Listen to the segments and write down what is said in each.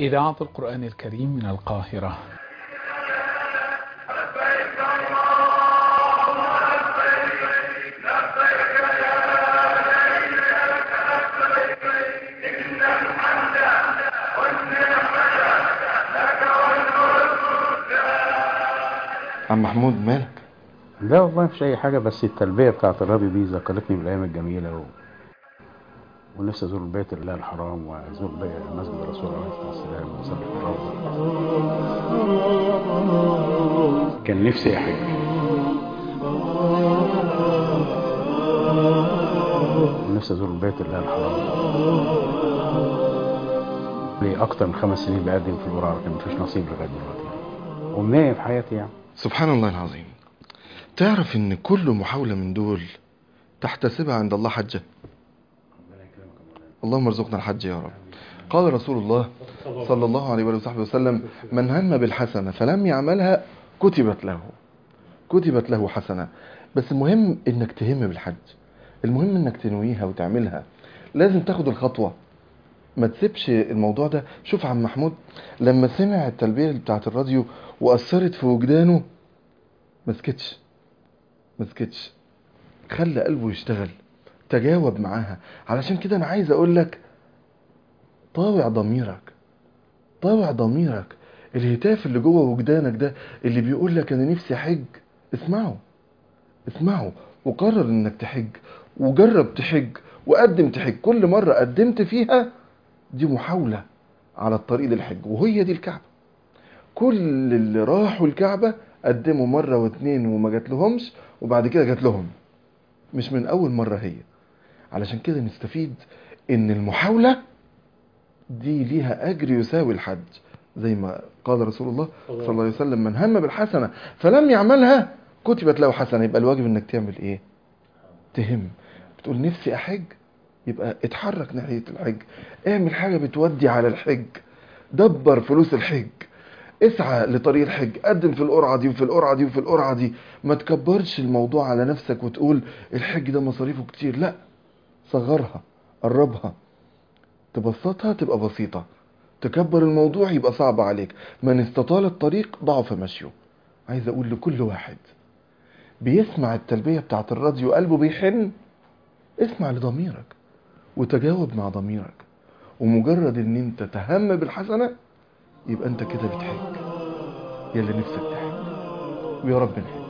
إذاعة القرآن الكريم من القاهرة عم محمود مالك لا والله مفيش اي حاجه بس التلبيه بتاعت الراديو دي ذكرتني بالايام الجميله و... ونفسي ازور بيت الله الحرام وازور بي- مسجد الرسول عليه الصلاه والسلام واصلي في الروضه كان نفسي احج ونفسي ازور بيت الله الحرام لي اكتر من خمس سنين بقدم في القرعه لكن مفيش نصيب لغايه دلوقتي ومنية في حياتي يعني سبحان الله العظيم تعرف ان كل محاولة من دول تحتسبها عند الله حجة اللهم ارزقنا الحج يا رب قال رسول الله صلى الله عليه وآله وصحبه وسلم من هم بالحسنة فلم يعملها كتبت له كتبت له حسنة بس المهم انك تهم بالحج المهم انك تنويها وتعملها لازم تاخد الخطوة ما تسيبش الموضوع ده شوف عم محمود لما سمع التلبية بتاعت الراديو وأثرت في وجدانه ما سكتش ما سكتش خلى قلبه يشتغل تجاوب معاها علشان كده انا عايز اقول لك طاوع ضميرك طاوع ضميرك الهتاف اللي جوه وجدانك ده اللي بيقول لك انا نفسي احج اسمعه اسمعه وقرر انك تحج وجرب تحج وقدم تحج كل مرة قدمت فيها دي محاولة على الطريق للحج وهي دي الكعبة كل اللي راحوا الكعبة قدموا مرة واتنين وما جات لهمش وبعد كده جات لهم مش من أول مرة هي علشان كده نستفيد إن المحاولة دي ليها أجر يساوي الحج زي ما قال رسول الله صلى الله عليه وسلم من هم بالحسنة فلم يعملها كتبت له حسنة يبقى الواجب إنك تعمل إيه تهم بتقول نفسي أحج يبقى اتحرك ناحية الحج اعمل حاجة بتودي على الحج دبر فلوس الحج اسعى لطريق الحج قدم في القرعة دي وفي القرعة دي وفي القرعة دي ما تكبرش الموضوع على نفسك وتقول الحج ده مصاريفه كتير لا صغرها قربها تبسطها تبقى بسيطة تكبر الموضوع يبقى صعب عليك من استطال الطريق ضعف مشيه عايز اقول لكل واحد بيسمع التلبية بتاعت الراديو قلبه بيحن اسمع لضميرك وتجاوب مع ضميرك ومجرد ان انت تهم بالحسنة يبقى انت كده بتحج يلا نفسك تحج ويا رب نحج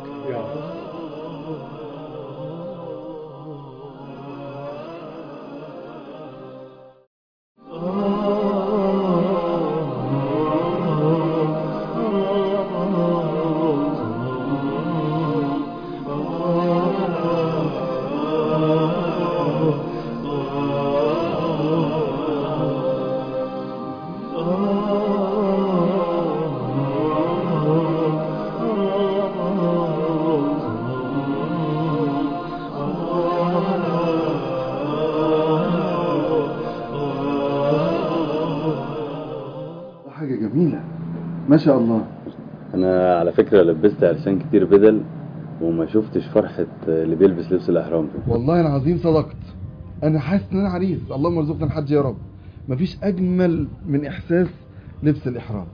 حاجة جميلة ما شاء الله انا على فكره لبست علشان كتير بدل وما شفتش فرحه اللي بيلبس لبس الاحرام ده والله العظيم صدقت انا حاسس ان انا عريس اللهم ارزقنا الحج يا رب مفيش اجمل من احساس لبس الاحرام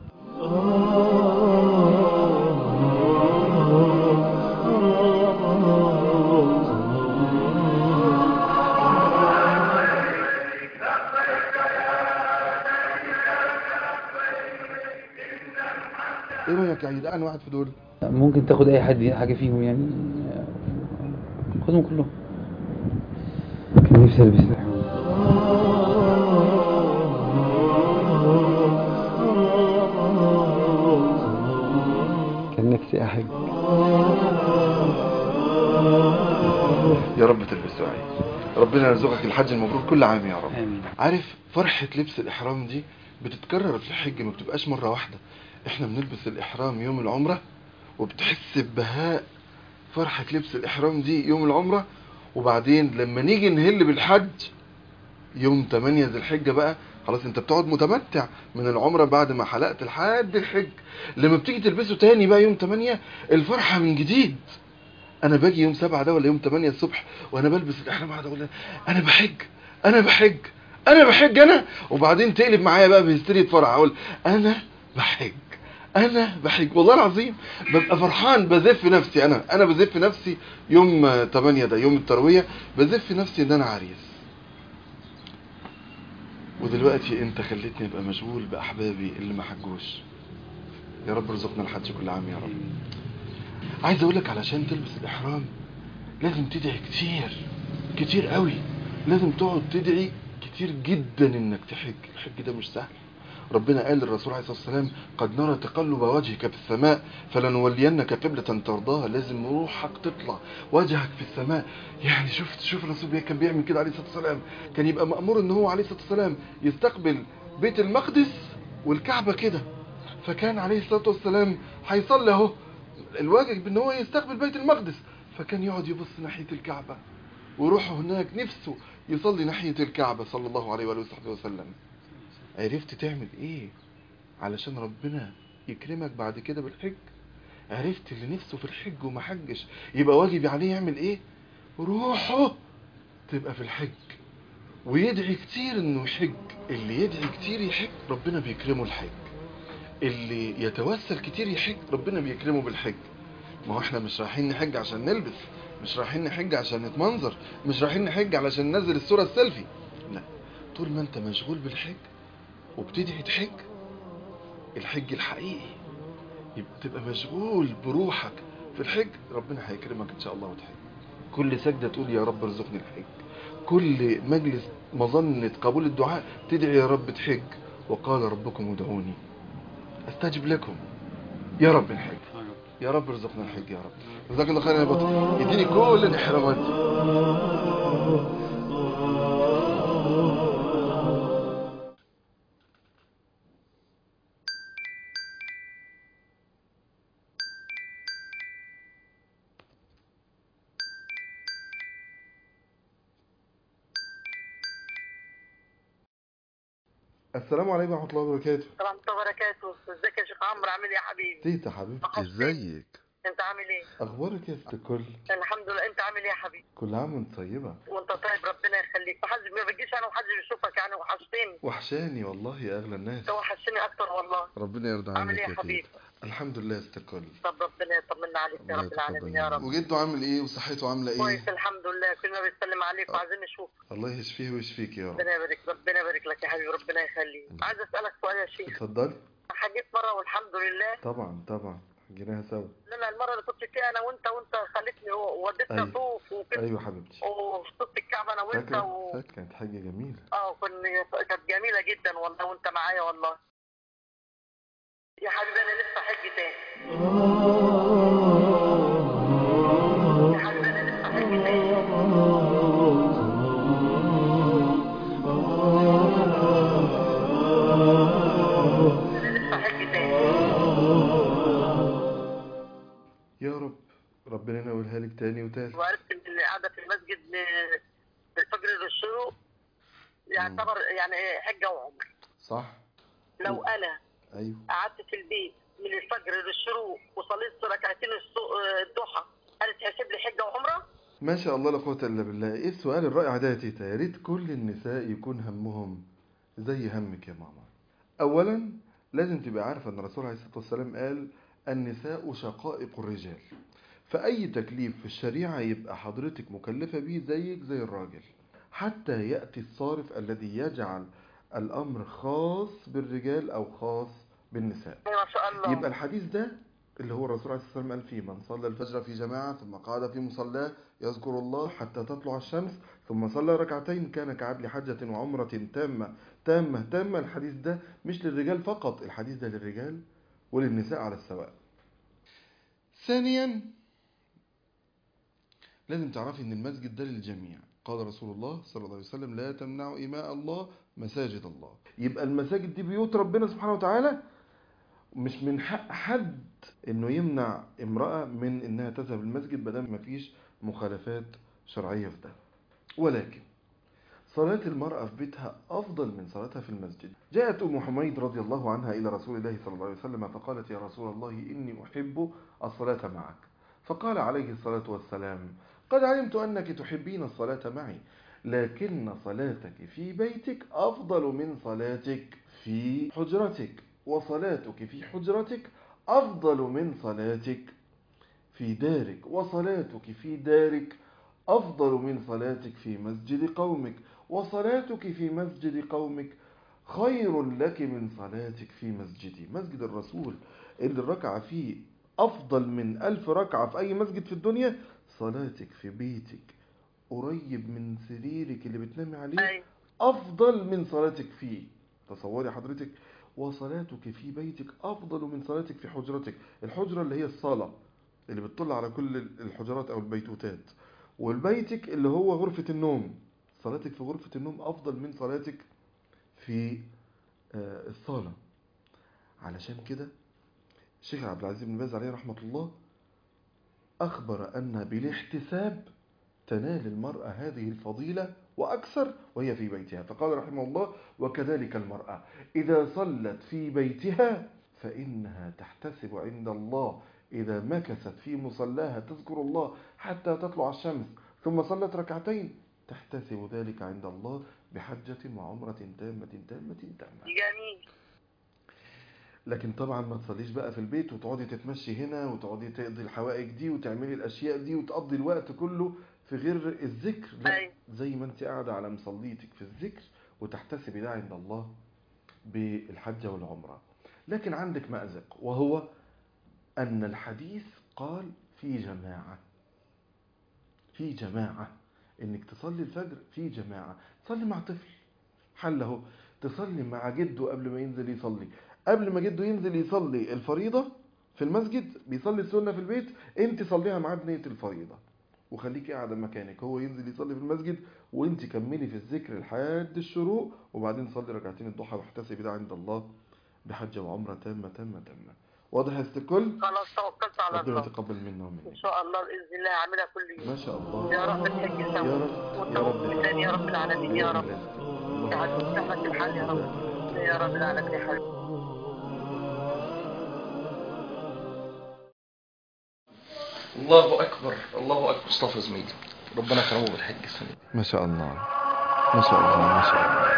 ايه رايك يا عيد انا واحد في دول ممكن تاخد اي حد حاجه فيهم يعني خدهم كلهم كان نفسي البس الاحرام كان نفسي احج يا رب تلبسه يا عيد ربنا يرزقك الحج المبرور كل عام يا رب امين عارف فرحة لبس الإحرام دي بتتكرر في الحج ما بتبقاش مرة واحدة احنا بنلبس الإحرام يوم العمرة وبتحس ببهاء فرحة لبس الإحرام دي يوم العمرة وبعدين لما نيجي نهل بالحج يوم 8 ذي الحجة بقى خلاص انت بتقعد متمتع من العمرة بعد ما حلقت لحد الحج لما بتيجي تلبسه تاني بقى يوم 8 الفرحة من جديد انا باجي يوم 7 ده ولا يوم 8 الصبح وانا بلبس الاحرام قاعد اقول انا بحج انا بحج انا بحج انا وبعدين تقلب معايا بقى بهستيريا فرع اقول انا بحج انا بحج والله العظيم ببقى فرحان بزف نفسي انا انا بزف نفسي يوم 8 ده يوم الترويه بزف نفسي ان انا عريس ودلوقتي انت خليتني ابقى مشغول باحبابي اللي ما حجوش يا رب ارزقنا الحج كل عام يا رب عايز اقول لك علشان تلبس الاحرام لازم تدعي كتير كتير قوي لازم تقعد تدعي كتير جدا انك تحج الحج ده مش سهل ربنا قال للرسول عليه الصلاه والسلام قد نرى تقلب وجهك في السماء فلنولينك قبلة ترضاها لازم روحك تطلع وجهك في السماء يعني شفت شوف الرسول بي- كان بيعمل كده عليه الصلاه والسلام كان يبقى مأمور ان هو عليه الصلاه والسلام يستقبل بيت المقدس والكعبه كده فكان عليه الصلاه والسلام هيصلي اهو الواجب ان هو يستقبل بيت المقدس فكان يقعد يبص ناحيه الكعبه ويروح هناك نفسه يصلي ناحيه الكعبه صلى الله عليه واله وصحبه وسلم عرفت تعمل ايه علشان ربنا يكرمك بعد كده بالحج عرفت اللي نفسه في الحج وما حجش يبقى واجب عليه يعمل ايه روحه تبقى في الحج ويدعي كتير انه يحج اللي يدعي كتير يحج ربنا بيكرمه الحج اللي يتوسل كتير يحج ربنا بيكرمه بالحج ما هو احنا مش رايحين نحج عشان نلبس مش رايحين نحج عشان نتمنظر مش رايحين نحج علشان ننزل الصورة السيلفي لا طول ما انت مشغول بالحج وبتدعي تحج الحج الحقيقي يبقى تبقى مشغول بروحك في الحج ربنا هيكرمك ان شاء الله وتحج كل سجدة تقول يا رب ارزقني الحج كل مجلس مظنة قبول الدعاء تدعي يا رب تحج وقال ربكم ادعوني استجب لكم يا رب الحج يا رب ارزقنا الحج يا رب جزاك الله خير يا بطل يديني كل الاحرامات دي السلام عليكم ورحمة الله وبركاته ورحمة الله وبركاته ازيك يا شيخ عمرو عامل ايه يا حبيبي تيتا حبيبتي ازيك انت عامل ايه اخبارك يا ست الكل الحمد لله انت عامل ايه يا حبيبي كل عام وانت طيبة وانت طيب ربنا يخليك محدش ما بيجيش انا ومحدش بيشوفك يعني وحشتني وحشاني والله يا اغلى الناس انت وحشتني اكتر والله ربنا يرضى عامل عنك ايه يا يا حبيبي تيتا الحمد لله يا ست الكل طب ربنا يطمنا عليك يا الله رب العالمين يتقبل يا منك. رب وجده عامل ايه وصحته عامله ايه كويس الحمد لله كلنا بنسلم عليك وعايزين نشوفك الله يشفيه ويشفيك يا رب ربنا يبارك ربنا يبارك لك يا حبيبي ربنا يخليك عايز اسالك سؤال يا شيخ اتفضلي حجيت مره والحمد لله طبعا طبعا جيناها سوا لا المره اللي كنت فيها انا وانت وانت خلتني ووديتنا أيوة. طوف وكده ايوه حبيبتي وشطت الكعبه انا وانت فاكره و... فاكره كانت حاجه جميله اه كن- كانت جميلة جدا والله وانت معايا والله يا حبيبي انا لسه حج تاني يا حبيبي انا لسه حج تاني انا لسه حج تاني يا رب ربنا ينولها لك تاني وتالت وعرفت ان اللي قاعدة في المسجد ل- الفجر للشروق يعتبر يعني إيه حجة وعمر صح لو انا ايوه قعدت في البيت من الفجر للشروق وصليت ركعتين الص- الضحى هل تحسب لي حجه وعمره؟ ما شاء الله لا قوه الا بالله ايه السؤال الرائع ده يا تيتا يا ريت كل النساء يكون همهم زي همك يا ماما اولا لازم تبقى عارفه ان الرسول عليه الصلاه والسلام قال النساء شقائق الرجال فاي تكليف في الشريعه يبقى حضرتك مكلفه بيه زيك زي الراجل حتى ياتي الصارف الذي يجعل الامر خاص بالرجال او خاص بالنساء ما شاء الله يبقى الحديث ده اللي هو الرسول عليه الصلاة والسلام قال فيه من صلى الفجر في جماعة ثم قعد في مصلاه يذكر الله حتى تطلع الشمس ثم صلى ركعتين كان كعدل حجة وعمرة تامة تامة تامة الحديث ده مش للرجال فقط الحديث ده للرجال وللنساء على السواء ثانيا لازم تعرفي ان المسجد ده للجميع قال رسول الله صلى الله عليه وسلم لا تمنعوا إماء الله مساجد الله يبقى المساجد دي بيوت ربنا سبحانه وتعالى مش من حق حد انه يمنع امرأة من انها تذهب المسجد بدل ما فيش مخالفات شرعية في ده ولكن صلاة المرأة في بيتها أفضل من صلاتها في المسجد جاءت أم حميد رضي الله عنها إلى رسول الله صلى الله عليه وسلم فقالت يا رسول الله إني أحب الصلاة معك فقال عليه الصلاة والسلام قد علمت أنك تحبين الصلاة معي لكن صلاتك في بيتك أفضل من صلاتك في حجرتك وصلاتك في حجرتك أفضل من صلاتك في دارك وصلاتك في دارك أفضل من صلاتك في مسجد قومك وصلاتك في مسجد قومك خير لك من صلاتك في مسجدي مسجد الرسول اللي الركعة فيه أفضل من ألف ركعة في أي مسجد في الدنيا صلاتك في بيتك قريب من سريرك اللي بتنامي عليه أيوة. أفضل من صلاتك فيه تصوري حضرتك وصلاتك في بيتك أفضل من صلاتك في حجرتك الحجرة اللي هي الصالة اللي بتطل على كل الحجرات أو البيتوتات والبيتك اللي هو غرفة النوم صلاتك في غرفة النوم أفضل من صلاتك في آه، الصالة علشان كده الشيخ عبد العزيز بن باز عليه رحمة الله أخبر أن بالاحتساب تنال المرأة هذه الفضيلة وأكثر وهي في بيتها فقال رحمه الله وكذلك المرأة إذا صلت في بيتها فإنها تحتسب عند الله إذا مكثت في مصلاها تذكر الله حتى تطلع الشمس ثم صلت ركعتين تحتسب ذلك عند الله بحجة وعمرة تامة تامة تامة جميل لكن طبعا ما تصليش بقى في البيت وتقعدي تتمشي هنا وتقعدي تقضي الحوائج دي وتعملي الاشياء دي وتقضي الوقت كله في غير الذكر لا أيوة. زي ما انت قاعده على مصليتك في الذكر وتحتسبي ده عند الله بالحجه والعمره لكن عندك مأزق وهو ان الحديث قال في جماعه في جماعه انك تصلي الفجر في جماعه تصلي مع طفل حل اهو تصلي مع جده قبل ما ينزل يصلي قبل ما جده ينزل يصلي الفريضة في المسجد بيصلي السنة في البيت انت صليها معاه بنية الفريضة وخليكي قاعدة مكانك هو ينزل يصلي في المسجد وانت كملي في الذكر لحد الشروق وبعدين صلي ركعتين الضحى واحتسبي ده عند الله بحجة وعمرة تامة تامة تامة واضح يا ست الكل خلاص توكلت على ربنا الله يتقبل منا ان ومنك شاء الله باذن الله هعملها كل ما يوم شاء الله يا رب تحج يا سوا رب يا رب وتوفيق يا رب العالمين يا رب الله تعالى تفتح لك الحال يا رب يا رب العالمين يا حبيبي الله اكبر الله اكبر مصطفى زميلي ربنا كرمه بالحج السنه دي. ما شاء الله ما شاء الله ما شاء الله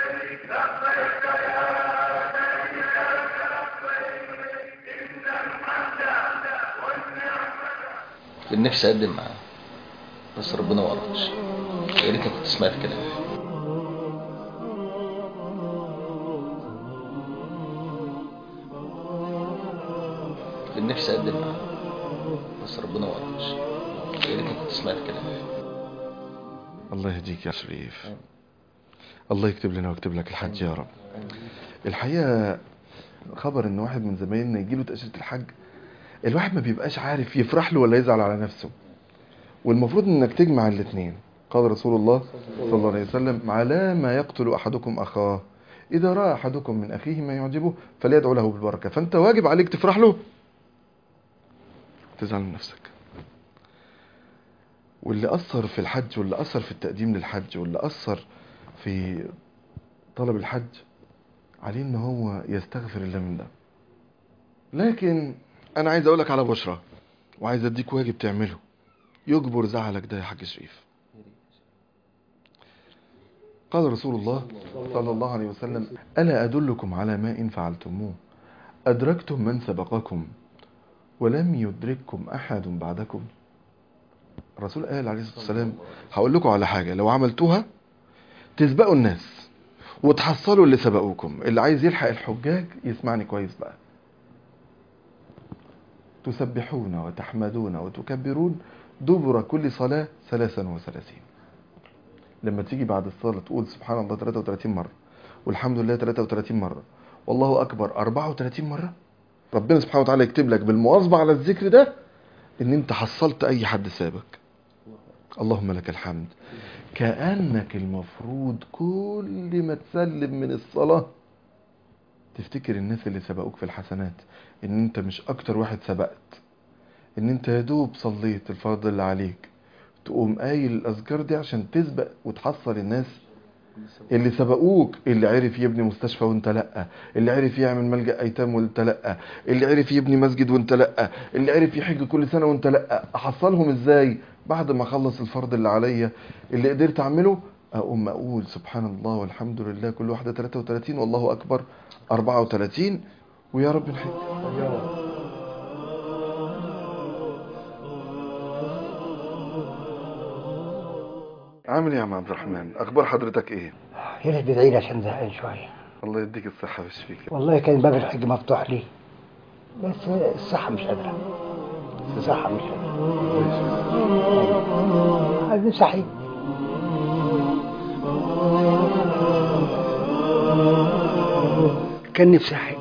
كان نفسي اقدم معاه بس ربنا ما قدرش يا ريتني كنت سمعت كلامه كان نفسي اقدم معاه بس ربنا ما قدرش يا ريتني كنت سمعت كلامه الله يهديك يا شريف الله يكتب لنا ويكتب لك الحج يا رب الحقيقة خبر ان واحد من زمايلنا يجيله تأشيرة الحج الواحد ما بيبقاش عارف يفرح له ولا يزعل على نفسه والمفروض انك تجمع الاثنين قال رسول الله صلى الله عليه وسلم على ما يقتل احدكم اخاه اذا راى احدكم من اخيه ما يعجبه فليدعو له بالبركه فانت واجب عليك تفرح له تزعل من نفسك واللي اثر في الحج واللي اثر في التقديم للحج واللي اثر في طلب الحج عليه ان هو يستغفر الله من ده لكن انا عايز اقولك على بشرى وعايز اديك واجب تعمله يجبر زعلك ده يا حاج شريف قال رسول الله صلى الله عليه وسلم ألا أدلكم على ما إن فعلتموه أدركتم من سبقكم ولم يدرككم أحد بعدكم الرسول قال عليه الصلاة والسلام هقول لكم على حاجة لو عملتوها تسبقوا الناس وتحصلوا اللي سبقوكم اللي عايز يلحق الحجاج يسمعني كويس بقى تسبحون وتحمدون وتكبرون دبر كل صلاة ثلاثا وثلاثين لما تيجي بعد الصلاة تقول سبحان الله 33 مرة والحمد لله 33 مرة والله أكبر 34 مرة ربنا سبحانه وتعالى يكتب لك بالمواظبة على الذكر ده ان انت حصلت اي حد سابك اللهم لك الحمد كأنك المفروض كل ما تسلم من الصلاة تفتكر الناس اللي سبقوك في الحسنات ان انت مش اكتر واحد سبقت ان انت يا دوب صليت الفرض اللي عليك تقوم قايل الاذكار دي عشان تسبق وتحصل الناس اللي سبقوك اللي عرف يبني مستشفى وانت لا اللي عرف يعمل ملجأ ايتام وانت لا اللي عرف يبني مسجد وانت لا اللي عرف يحج كل سنة وانت لا احصلهم ازاي بعد ما اخلص الفرض اللي عليا اللي قدرت اعمله اقوم اقول سبحان الله والحمد لله كل واحدة 33 والله اكبر 34 ويا رب نحج عامل ايه يا عم عبد الرحمن اخبار حضرتك ايه يا ريت تدعي لي عشان زهقان شويه الله يديك الصحة ويشفيك والله كان باب الحج مفتوح لي بس الصحة مش قادرة الصحة مش قادرة عايزين صحيح كان نفسي أحج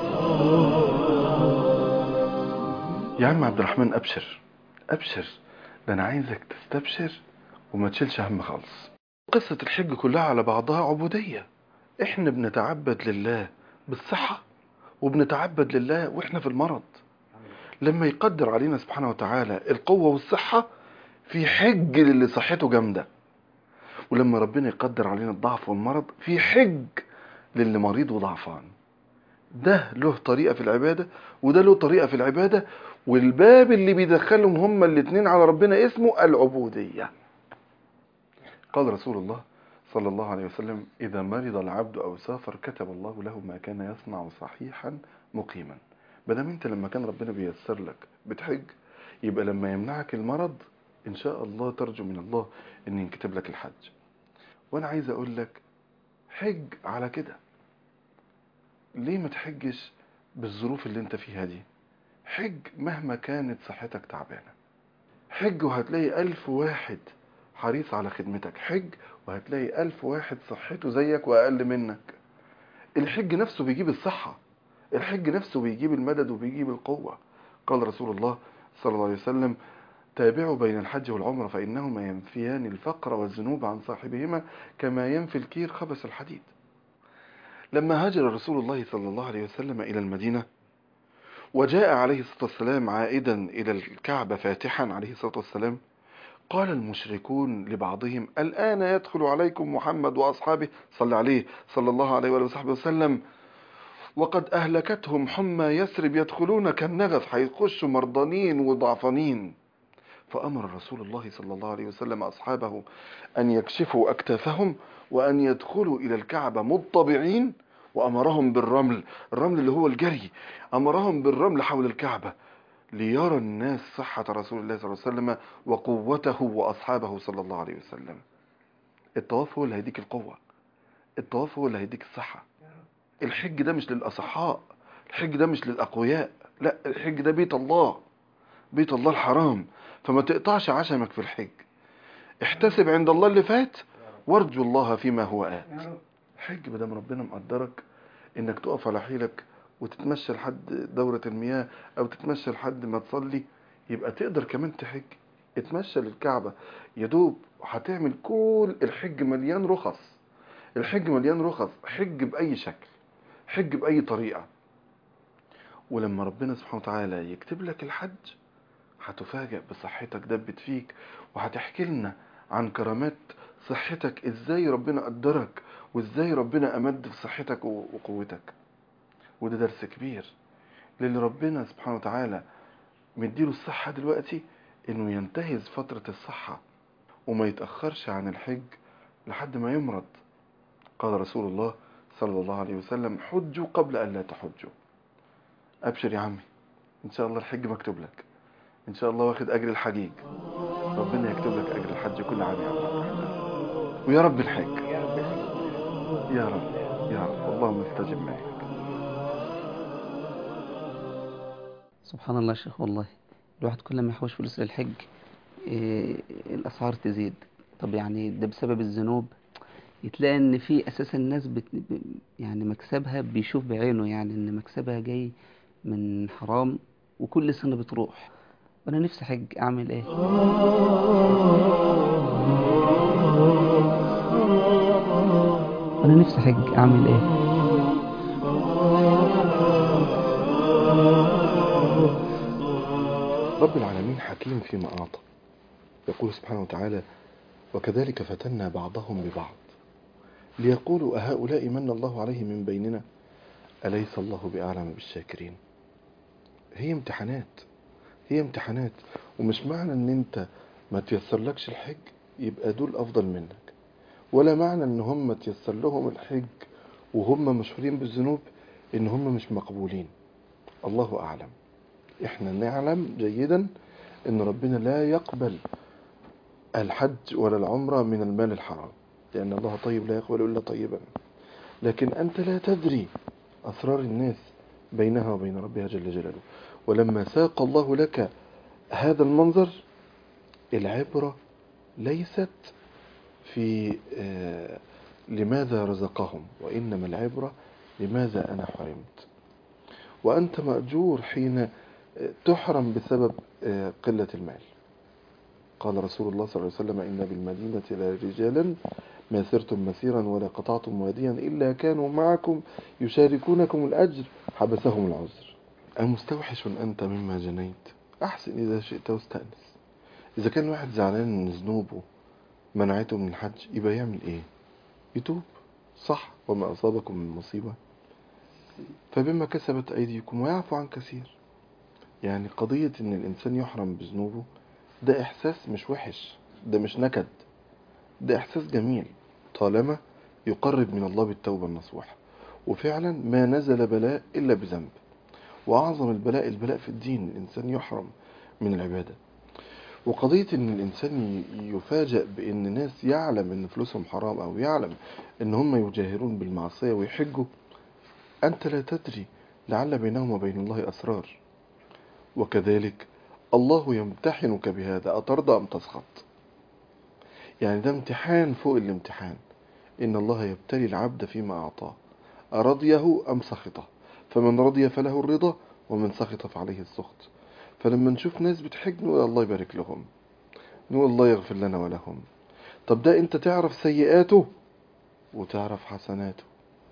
يا عم عبد الرحمن ابشر ابشر ده انا عايزك تستبشر وما تشيلش هم خالص قصة الحج كلها على بعضها عبودية احنا بنتعبد لله بالصحة وبنتعبد لله واحنا في المرض لما يقدر علينا سبحانه وتعالى القوة والصحة في حج للي صحته جامدة ولما ربنا يقدر علينا الضعف والمرض في حج للي مريض وضعفان ده له طريقة في العبادة وده له طريقة في العبادة والباب اللي بيدخلهم هما الاتنين على ربنا اسمه العبودية قال رسول الله صلى الله عليه وسلم إذا مرض العبد أو سافر كتب الله له ما كان يصنع صحيحا مقيما بدل انت لما كان ربنا بيسر لك بتحج يبقى لما يمنعك المرض إن شاء الله ترجو من الله أن ينكتب لك الحج وأنا عايز أقول لك حج على كده ليه ما تحجش بالظروف اللي انت فيها دي حج مهما كانت صحتك تعبانة حج وهتلاقي ألف واحد حريص على خدمتك حج وهتلاقي ألف واحد صحته زيك وأقل منك الحج نفسه بيجيب الصحة الحج نفسه بيجيب المدد وبيجيب القوة قال رسول الله صلى الله عليه وسلم تابعوا بين الحج والعمرة فإنهما ينفيان الفقر والذنوب عن صاحبهما كما ينفي الكير خبث الحديد لما هاجر رسول الله صلى الله عليه وسلم إلى المدينة وجاء عليه الصلاة والسلام عائدا إلى الكعبة فاتحا عليه الصلاة والسلام قال المشركون لبعضهم الآن يدخل عليكم محمد وأصحابه صلى عليه صلى الله عليه وآله وصحبه وسلم وقد أهلكتهم حمى يثرب يدخلون كالنغف هيخشوا مرضانين وضعفانين فأمر رسول الله صلى الله عليه وسلم أصحابه أن يكشفوا أكتافهم وأن يدخلوا إلى الكعبة مطبعين وأمرهم بالرمل الرمل اللي هو الجري أمرهم بالرمل حول الكعبة ليرى الناس صحة رسول الله صلى الله عليه وسلم وقوته وأصحابه صلى الله عليه وسلم الطواف هو اللي هيديك القوة الطواف هو اللي هيديك الصحة الحج ده مش للأصحاء الحج ده مش للأقوياء لا الحج ده بيت الله بيت الله الحرام فما تقطعش عشمك في الحج احتسب عند الله اللي فات وارجو الله فيما هو آت حج بدم ربنا مقدرك انك تقف على حيلك وتتمشى لحد دورة المياه او تتمشى لحد ما تصلي يبقى تقدر كمان تحج اتمشى للكعبة يدوب هتعمل كل الحج مليان رخص الحج مليان رخص حج بأي شكل حج بأي طريقة ولما ربنا سبحانه وتعالى يكتب لك الحج هتفاجأ بصحتك دبت فيك وهتحكي لنا عن كرامات صحتك ازاي ربنا قدرك وازاي ربنا امد في صحتك وقوتك وده درس كبير للي ربنا سبحانه وتعالى مديله الصحة دلوقتي انه ينتهز فترة الصحة وما يتأخرش عن الحج لحد ما يمرض قال رسول الله صلى الله عليه وسلم حجوا قبل أن لا تحجوا أبشر يا عمي إن شاء الله الحج مكتوب لك إن شاء الله واخد أجر الحجيج ربنا يكتب لك أجر الحج كل عام يا عم عبد الرحمن ويا رب الحج يا رب يا رب اللهم استجب معي سبحان الله يا شيخ والله الواحد كل ما يحوش فلوس للحج إيه الأسعار تزيد طب يعني ده بسبب الذنوب يتلاقي ان في اساسا الناس بت... يعني مكسبها بيشوف بعينه يعني ان مكسبها جاي من حرام وكل سنة بتروح وانا نفسي حج اعمل ايه وانا نفسي حج اعمل ايه رب العالمين حكيم فيما أعطى يقول سبحانه وتعالى وكذلك فتنا بعضهم ببعض ليقولوا أهؤلاء من الله عليهم من بيننا أليس الله بأعلم بالشاكرين هي امتحانات هي امتحانات ومش معنى ان انت ما تيسر لكش الحج يبقى دول افضل منك ولا معنى ان هم تيسر لهم الحج وهم مشهورين بالذنوب ان هم مش مقبولين الله اعلم احنا نعلم جيدا ان ربنا لا يقبل الحج ولا العمرة من المال الحرام لان الله طيب لا يقبل الا طيبا لكن انت لا تدري اسرار الناس بينها وبين ربها جل جلاله ولما ساق الله لك هذا المنظر العبرة ليست في آه، لماذا رزقهم وإنما العبرة لماذا أنا حرمت وأنت مأجور حين آه، تحرم بسبب آه، قلة المال قال رسول الله صلى الله عليه وسلم إن بالمدينة لرجالا ما سرتم مسيرا ولا قطعتم واديا إلا كانوا معكم يشاركونكم الأجر حبسهم العذر أمستوحش أنت مما جنيت أحسن إذا شئت واستأنس إذا كان واحد زعلان من ذنوبه منعته من الحج يبقى يعمل إيه يتوب صح وما أصابكم من مصيبة فبما كسبت أيديكم ويعفو عن كثير يعني قضية إن الإنسان يحرم بذنوبه ده إحساس مش وحش ده مش نكد ده إحساس جميل طالما يقرب من الله بالتوبة النصوحة وفعلا ما نزل بلاء إلا بذنب وأعظم البلاء البلاء في الدين الإنسان يحرم من العبادة وقضية إن الإنسان ي- يفاجأ بإن ناس يعلم إن فلوسهم حرام أو يعلم إن هم يجاهرون بالمعصية ويحجوا أنت لا تدري لعل بينهم وبين الله أسرار وكذلك الله يمتحنك بهذا أترضى أم تسخط يعني ده امتحان فوق الامتحان إن الله يبتلي العبد فيما أعطاه أرضيه أم سخطه فمن رضي فله الرضا ومن سخط فعليه السخط فلما نشوف ناس بتحج نقول الله يبارك لهم نقول الله يغفر لنا ولهم طب ده انت تعرف سيئاته وتعرف حسناته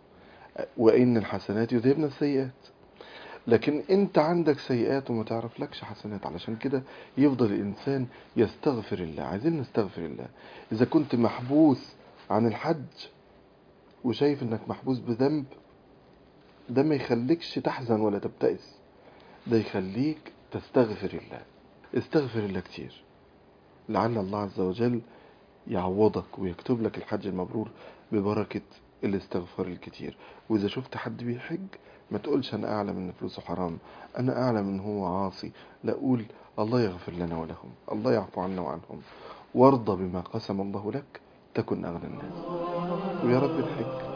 وإن الحسنات يذهبن السيئات لكن انت عندك سيئات وما تعرف لكش حسنات علشان كده يفضل الإنسان يستغفر الله عايزين نستغفر الله إذا كنت محبوس عن الحج وشايف انك محبوس بذنب ده ما يخليكش تحزن ولا تبتئس ده يخليك تستغفر الله استغفر الله كتير لعل الله عز وجل يعوضك ويكتب لك الحج المبرور ببركة الاستغفار الكتير وإذا شفت حد بيحج ما تقولش أنا أعلم إن فلوسه حرام أنا أعلم إن هو عاصي لا أقول الله يغفر لنا ولهم الله يعفو عنا وعنهم وارضى بما قسم الله لك تكن أغنى الناس ويا رب الحج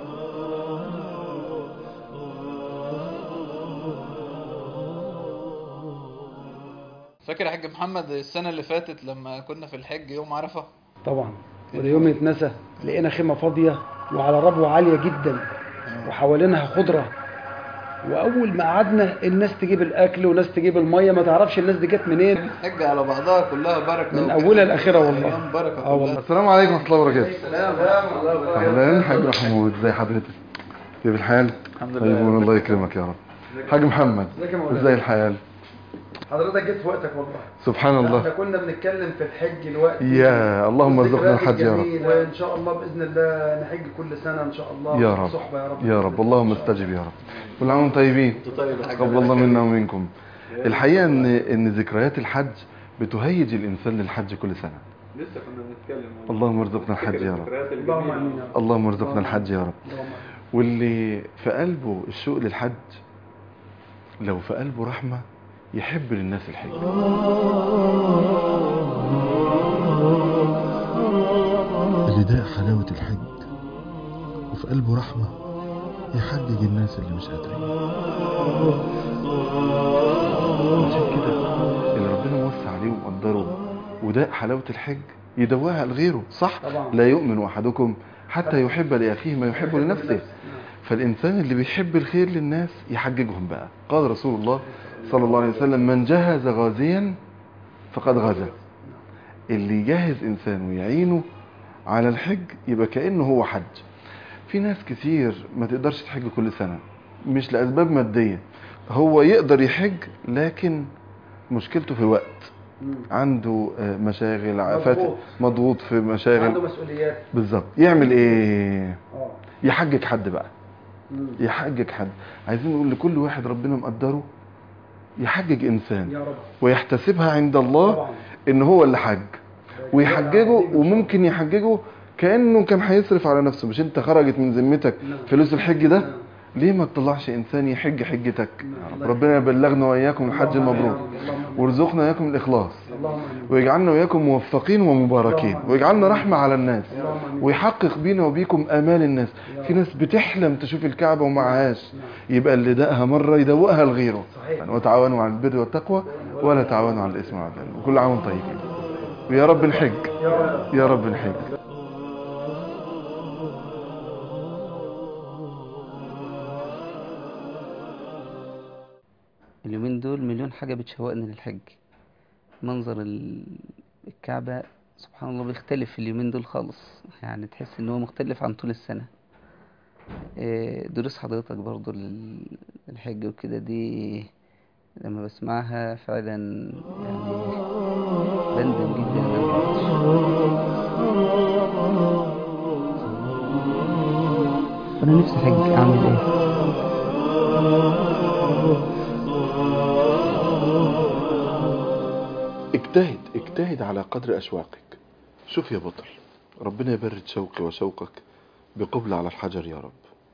فاكر يا حاج محمد السنة اللي فاتت لما كنا في الحج يوم عرفة طبعا وده يوم يتنسى لقينا خيمة فاضية وعلى ربوة عالية جدا وحوالينها خضرة وأول ما قعدنا الناس تجيب الأكل وناس تجيب المية ما تعرفش الناس دي جت منين الحج على بعضها كلها بركة من وكانت أولها لآخرها والله. أيام بركة آه والله. كلها. السلام عليكم ورحمة الله وبركاته أهلا حاج محمود ازي حضرتك كيف الحال؟ الحمد طيب لله الله يكرمك يا رب حاج محمد ازيك يا مولانا؟ ازاي الحال؟ حضرتك جيت في وقتك والله سبحان احنا الله كنا بنتكلم في الحج دلوقتي يا اللهم ارزقنا الحج يا رب وإن شاء الله بإذن الله نحج كل سنة إن شاء الله يا رب صحبة يا رب يا رب اللهم استجب يا رب كل عام وانتم طيبين طيب يا حاج تقبل الله منا ومنكم الحقيقة ان ان ذكريات الحج بتهيج الانسان للحج كل سنة لسه كنا بنتكلم اللهم ارزقنا الحج يا رب اللهم آمين يا رب اللهم ارزقنا الحج يا رب اللهم آمين. واللي في قلبه الشوق للحج لو في قلبه رحمة يحب للناس الحج اللي ده حلاوة الحج وفي قلبه رحمة يحجج الناس اللي مش قادرين عشان كده اللي ربنا موسع عليه ومقدره وده حلاوة الحج يدواها لغيره صح طبعا. لا يؤمن أحدكم حتى يحب لأخيه ما يحب لنفسه فالإنسان اللي بيحب الخير للناس يحججهم بقى قال رسول الله صلى الله عليه وسلم من جهز غازيا فقد غزا اللي يجهز إنسان ويعينه على الحج يبقى كأنه هو حج في ناس كتير ما تقدرش تحج كل سنة مش لأسباب مادية هو يقدر يحج لكن مشكلته في الوقت مم. عنده آه، مشاغل ع- مضغوط. فات مضغوط في عنده مشاغل مسؤوليات بالظبط يعمل ايه اه يحجج حد بقى مم. يحجج حد عايزين نقول لكل واحد ربنا مقدره يحجج انسان يا رب ويحتسبها عند الله طبعا ان هو اللي حج ويحججه وممكن يحججه كانه كان هيصرف على نفسه مش انت خرجت من ذمتك فلوس الحج ده ليه ما تطلعش انسان يحج حجتك ربنا يبلغنا واياكم الحج المبرور وارزقنا واياكم الاخلاص اللهم امين ويجعلنا واياكم موفقين ومباركين ويجعلنا رحمه على الناس ويحقق بينا وبيكم امال الناس في ناس بتحلم تشوف الكعبه ومعهاش يبقى اللي دقها مره يدوقها لغيره يعني وتعاونوا على البر والتقوى ولا تعاونوا على الاثم والعدوان وكل عام وانتم طيبين ويا رب نحج يا رب نحج اليومين دول مليون حاجة بتشوقني للحج منظر ال- الكعبة سبحان الله بيختلف اليومين دول خالص يعني تحس ان هو مختلف عن طول السنة إيه، دروس حضرتك برضو لل- للحج وكده دي لما بسمعها فعلا يعني بندم جدا ان انا ما رحتش. انا نفسي حج اعمل ايه اجتهد اجتهد على قدر أشواقك شوف يا بطل ربنا يبرد شوقي وشوقك بقبل على الحجر يا رب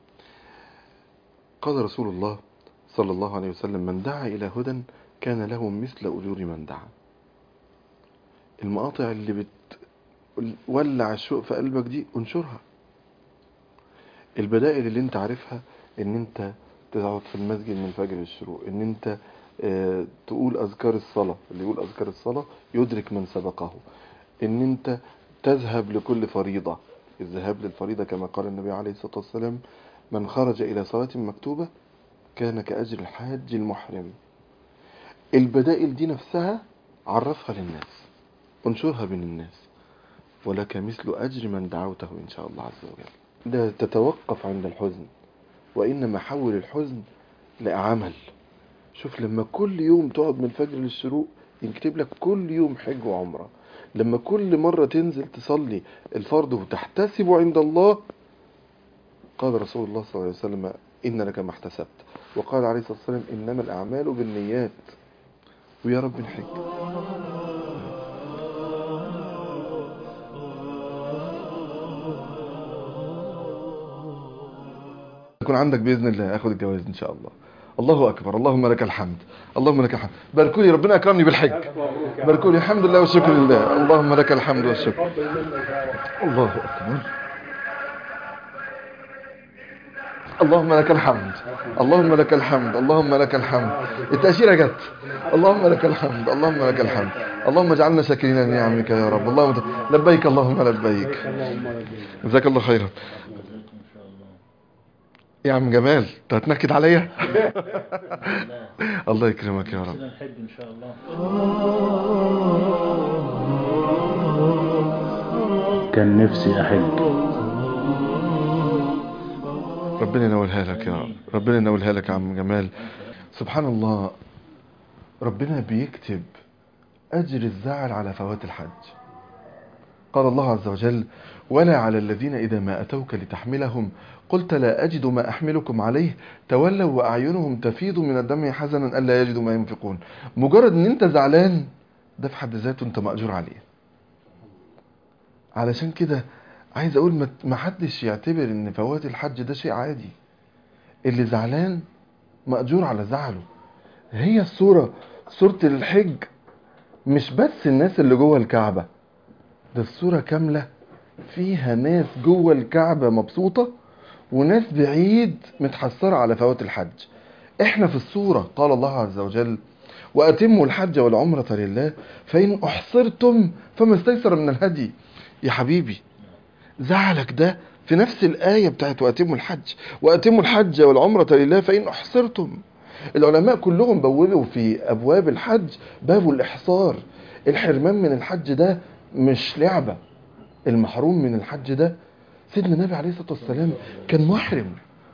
قال رسول الله صلى الله عليه وسلم من دعا إلى هدى كان له مثل أجور من دعا المقاطع اللي بتولع الشوق في قلبك دي انشرها البدائل اللي انت عارفها ان انت تقعد في المسجد من الفجر للشروق ان انت آه، تقول أذكار الصلاة اللي يقول أذكار الصلاة يدرك من سبقه إن أنت تذهب لكل فريضة الذهاب للفريضة كما قال النبي عليه الصلاة والسلام من خرج إلى صلاة مكتوبة كان كأجر الحاج المحرم البدائل دي نفسها عرفها للناس انشرها بين الناس ولك مثل أجر من دعوته إن شاء الله عز وجل ده تتوقف عند الحزن وإنما حول الحزن لعمل شوف لما كل يوم تقعد من الفجر للشروق يكتب لك كل يوم حج وعمرة لما كل مرة تنزل تصلي الفرض وتحتسب عند الله قال رسول الله صلى الله عليه وسلم إن لك ما احتسبت وقال عليه الصلاة والسلام إنما الأعمال بالنيات ويا رب نحج يكون عندك بإذن الله أخذ الجواز إن شاء الله الله أكبر اللهم لك الحمد اللهم لك الحمد باركوا لي ربنا أكرمني بالحج باركوا لي الحمد لله والشكر لله اللهم لك الحمد والشكر الله أكبر اللهم لك الحمد اللهم لك الحمد اللهم لك الحمد التأشيرة جت اللهم لك الحمد اللهم لك الحمد اللهم اجعلنا شاكرين لنعمك يا رب اللهم لبيك اللهم لبيك جزاك الله خيرا يا عم جمال انت هتنكد عليا الله يكرمك يا رب نحب ان شاء الله كان نفسي أحج ربنا ينولها لك يا رب ربنا ينولها لك يا عم جمال سبحان الله ربنا بيكتب أجر الزعل على فوات الحج قال الله عز وجل ولا على الذين إذا ما أتوك لتحملهم قلت لا أجد ما أحملكم عليه تولوا وأعينهم تفيض من الدمع حزنا ألا يجدوا ما ينفقون مجرد أن أنت زعلان ده في حد ذاته أنت مأجور عليه علشان كده عايز أقول ما- ما حدش يعتبر أن فوات الحج ده شيء عادي اللي زعلان مأجور على زعله هي الصورة صورة الحج مش بس الناس اللي جوه الكعبة ده الصورة كاملة فيها ناس جوه الكعبة مبسوطة وناس بعيد متحسرة على فوات الحج احنا في الصورة قال الله عز وجل وأتموا الحج والعمرة لله فإن أحصرتم فما استيسر من الهدي يا حبيبي زعلك ده في نفس الآية بتاعت وأتموا الحج وأتموا الحج والعمرة لله فإن أحصرتم العلماء كلهم بوبوا في أبواب الحج باب الإحصار الحرمان من الحج ده مش لعبة المحروم من الحج ده سيدنا النبي عليه الصلاة والسلام كان محرم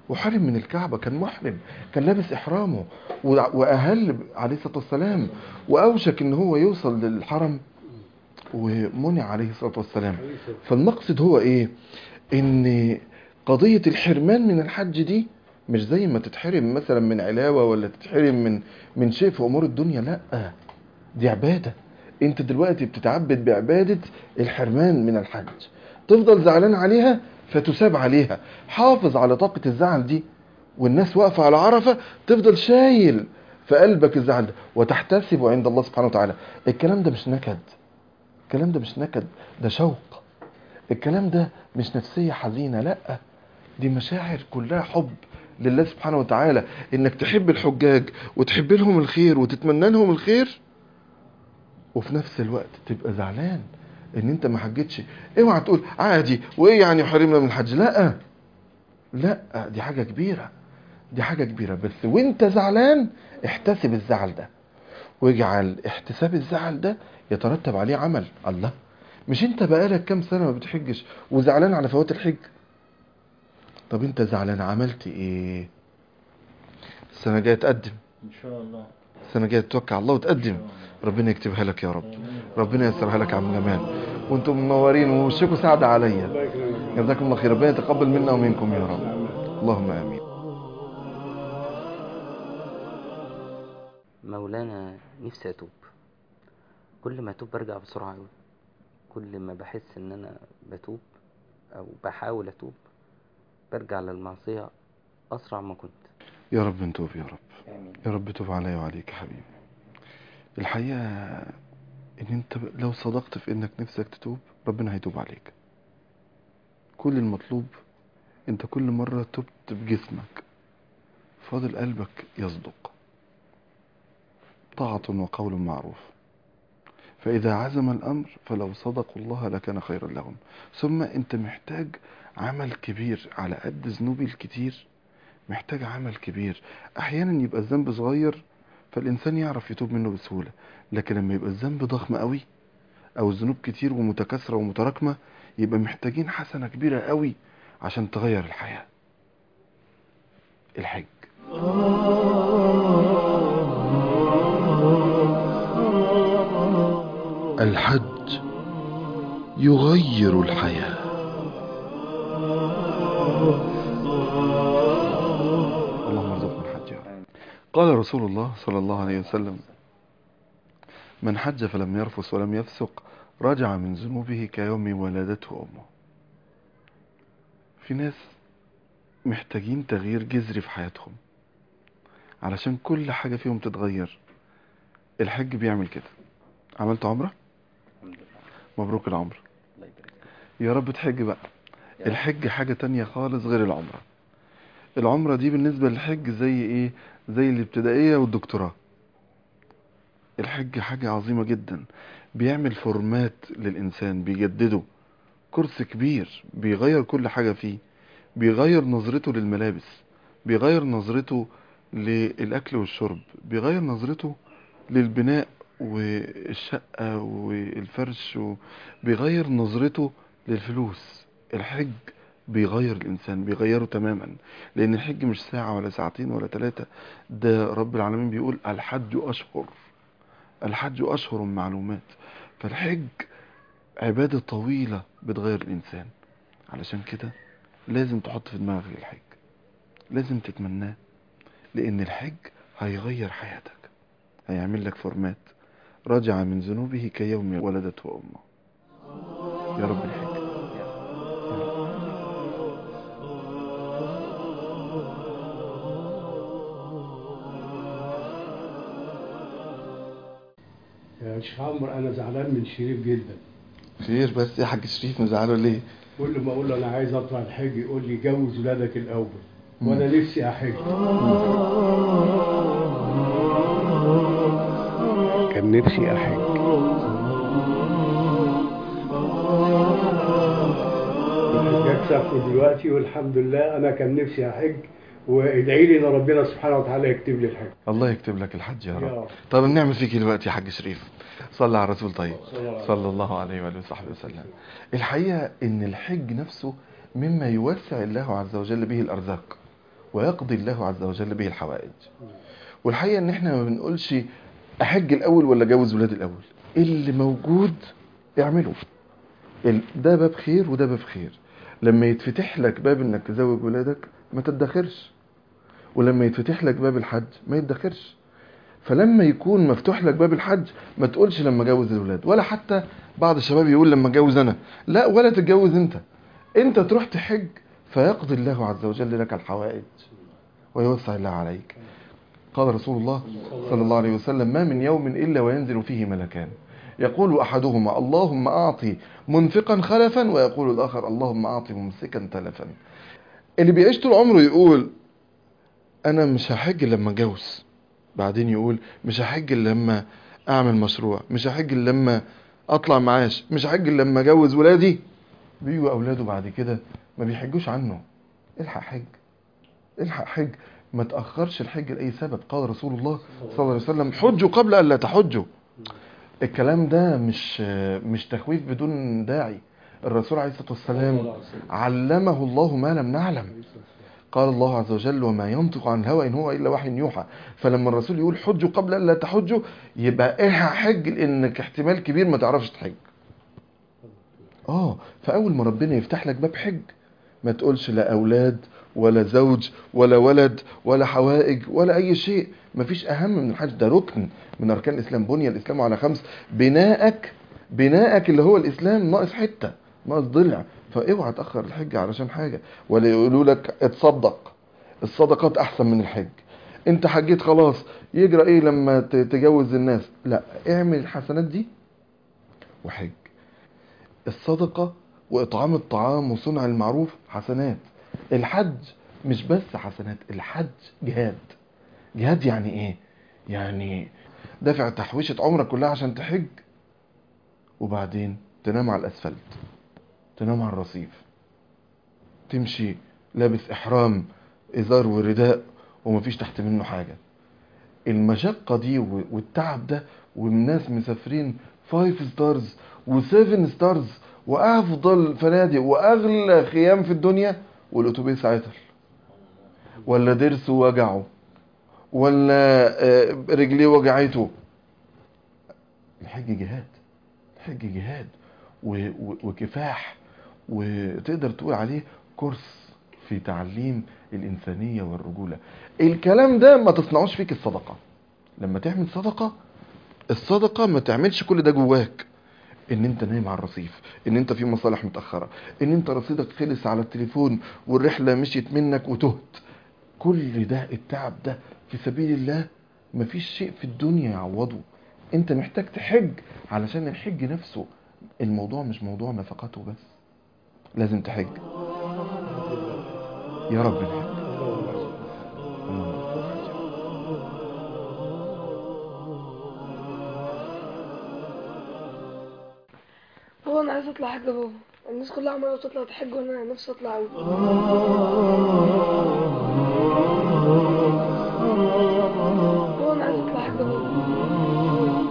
وحرم من الكعبة كان محرم كان لابس إحرامه وع- وأهل عليه الصلاة والسلام وأوشك إن هو يوصل للحرم ومنع عليه الصلاة والسلام فالمقصد هو إيه إن قضية الحرمان من الحج دي مش زي ما تتحرم مثلا من علاوة ولا تتحرم من من شيء في أمور الدنيا لأ دي عبادة انت دلوقتي بتتعبد بعبادة الحرمان من الحج تفضل زعلان عليها فتساب عليها حافظ على طاقة الزعل دي والناس واقفة على عرفة تفضل شايل في قلبك الزعل ده وتحتسبه عند الله سبحانه وتعالى الكلام ده مش نكد الكلام ده مش نكد ده شوق الكلام ده مش نفسية حزينة لا دي مشاعر كلها حب لله سبحانه وتعالى انك تحب الحجاج وتحب لهم الخير وتتمنى لهم الخير وفي نفس الوقت تبقى زعلان ان انت ما حجتش اوعى تقول عادي وايه يعني حرمنا من الحج لا لا دي حاجة كبيرة دي حاجة كبيرة بس وانت زعلان احتسب الزعل ده واجعل احتساب الزعل ده يترتب عليه عمل الله مش انت بقالك كام سنة ما بتحجش وزعلان على فوات الحج طب انت زعلان عملت ايه السنة الجاية تقدم ان شاء الله السنة الجاية تتوكل على الله وتقدم ربنا يكتبها لك يا رب ربنا ييسرها لك يا عم جمال وانتم منورين ووشكم سعد عليا الله يكرمك جزاكم الله خير ربنا يتقبل منا ومنكم يا رب اللهم امين مولانا نفسي اتوب كل ما اتوب برجع بسرعه قوي كل ما بحس ان انا بتوب او بحاول اتوب برجع للمعصيه اسرع ما كنت يا رب نتوب يا رب امين يا رب توب عليا وعليك يا حبيبي الحقيقة ان انت لو صدقت في انك نفسك تتوب ربنا هيتوب عليك كل المطلوب انت كل مرة تبت بجسمك فاضل قلبك يصدق طاعة وقول معروف فإذا عزم الأمر فلو صدقوا الله لكان خيرا لهم ثم أنت محتاج عمل كبير على قد ذنوبي الكتير محتاج عمل كبير أحيانا يبقى الذنب صغير فالإنسان يعرف يتوب منه بسهولة لكن لما يبقى الذنب ضخم قوي أو الذنوب كتير ومتكاثرة ومتراكمة يبقى محتاجين حسنة كبيرة قوي عشان تغير الحياة الحج الحج يغير الحياة اللهم ارزقنا الحج يا رب قال رسول الله صلى الله عليه وسلم من حج فلم يرفث ولم يفسق رجع من ذنوبه كيوم ولدته أمه في ناس محتاجين تغيير جذري في حياتهم علشان كل حاجة فيهم تتغير الحج بيعمل كده عملت عمرة الحمد لله مبروك العمرة الله يبارك فيك. يا رب تحج بقى يا رب. الحج حاجة تانية خالص غير العمرة العمرة دي بالنسبة للحج زي ايه زي الابتدائية والدكتوراه الحج حاجة عظيمة جدا بيعمل فورمات للإنسان بيجدده كورس كبير بيغير كل حاجة فيه بيغير نظرته للملابس بيغير نظرته للأكل والشرب بيغير نظرته للبناء والشقة والفرش بيغير نظرته للفلوس الحج بيغير الإنسان بيغيره تماما لأن الحج مش ساعة ولا ساعتين ولا ثلاثة ده رب العالمين بيقول الحج أشهر الحج أشهر معلومات فالحج عبادة طويلة بتغير الإنسان علشان كده لازم تحط في دماغك الحج لازم تتمناه لأن الحج هيغير حياتك هيعمل لك فورمات رجع من ذنوبه كيوم ولدته أمه يا رب الحج يا شيخ عمرو انا زعلان من شريف جدا خير بس يا حاج شريف مزعله ليه كل ما اقول له انا عايز اطلع الحج يقول لي جوز ولادك الاول مم. وانا نفسي احج كان نفسي احج الحجاج سافروا دلوقتي والحمد لله انا كان نفسي احج وادعي لي ان ربنا سبحانه وتعالى يكتب لي الحج الله يكتب لك الحج يا يا رب رب. طب نعمل فيك إيه دلوقتي يا حاج شريف صلى على الرسول طيب صلى الله عليه صلى الله عليه وآله وصحبه وسلم الحقيقة ان الحج نفسه مما يوسع الله عز وجل به الأرزاق ويقضي الله عز وجل به الحوائج والحقيقة ان احنا ما بنقولش احج الاول ولا جوز ولادي الاول اللي موجود اعمله ال- ده باب خير وده باب خير لما يتفتح لك باب انك تزوج ولادك ما تدخرش ولما يتفتح لك باب الحج ما يتدخرش فلما يكون مفتوح لك باب الحج ما تقولش لما جوز الولاد ولا حتى بعض الشباب يقول لما اتجوز انا لا ولا تتجوز انت انت تروح تحج فيقضي الله عز وجل لك الحوائج ويوسع الله عليك قال رسول الله صلى الله عليه وسلم ما من يوم إلا وينزل فيه ملكان يقول أحدهما اللهم أعطي منفقا خلفا ويقول الآخر اللهم أعطي ممسكا تلفا اللي بيعيش طول عمره يقول أنا مش هحج إلا لما أتجوز بعدين يقول مش هحج إلا لما أعمل مشروع مش هحج إلا لما أطلع معاش مش هحج إلا لما أجوز ولادي بيجوا أولاده بعد كده ما بيحجوش عنه الحق حج الحق حج ما تأخرش الحج لأي سبب قال رسول الله صلى الله عليه وسلم حجوا قبل أن لا تحجوا الكلام ده مش مش تخويف بدون داعي الرسول عليه الصلاة والسلام علمه الله ما لم نعلم قال الله عز وجل وما ينطق عن الهوى إن هو إلا وحي يوحى فلما الرسول يقول حجوا قبل أن لا تحجوا يبقى الحق حج لأنك احتمال كبير ما تعرفش تحج اه فأول ما ربنا يفتح لك باب حج ما تقولش لا أولاد ولا زوج ولا ولد ولا حوائج ولا أي شيء مفيش أهم من الحج ده ركن من أركان الإسلام بني الإسلام على خمس بناءك بناءك اللي هو الإسلام ناقص حتة ناقص ضلع فاوعى تأخر الحج علشان حاجة ولا يقولوا لك اتصدق الصدقات أحسن من الحج انت حجيت خلاص يجرى ايه لما ت- تجوز الناس لا اعمل الحسنات دي وحج الصدقة وإطعام الطعام وصنع المعروف حسنات الحج مش بس حسنات الحج جهاد جهاد يعني ايه يعني دافع تحويشة عمرك كلها عشان تحج وبعدين تنام على الأسفلت تنام على الرصيف تمشي لابس إحرام إزار ورداء ومفيش تحت منه حاجة المشقة دي و- والتعب ده والناس مسافرين 5 ستارز و7 ستارز وأفضل فنادق وأغلى خيام في الدنيا والأتوبيس عطل ولا ضرسه وجعه ولا آه، رجليه وجعته الحج جهاد الحج جهاد و- و- وكفاح وتقدر تقول عليه كورس في تعليم الإنسانية والرجولة الكلام ده ما تصنعوش فيك الصدقة لما تعمل صدقة الصدقة ما تعملش كل ده جواك ان انت نايم على الرصيف ان انت في مصالح متأخرة ان انت رصيدك خلص على التليفون والرحلة مشيت منك وتهت كل ده التعب ده في سبيل الله مفيش شيء في الدنيا يعوضه انت محتاج تحج علشان الحج نفسه الموضوع مش موضوع نفقاته بس لازم تحج يا رب نحج هو انا عايز اطلع حاجه بابا الناس كلها عماله تطلع تحج وانا نفسي اطلع قوي هو انا عايز اطلع حاجه بابا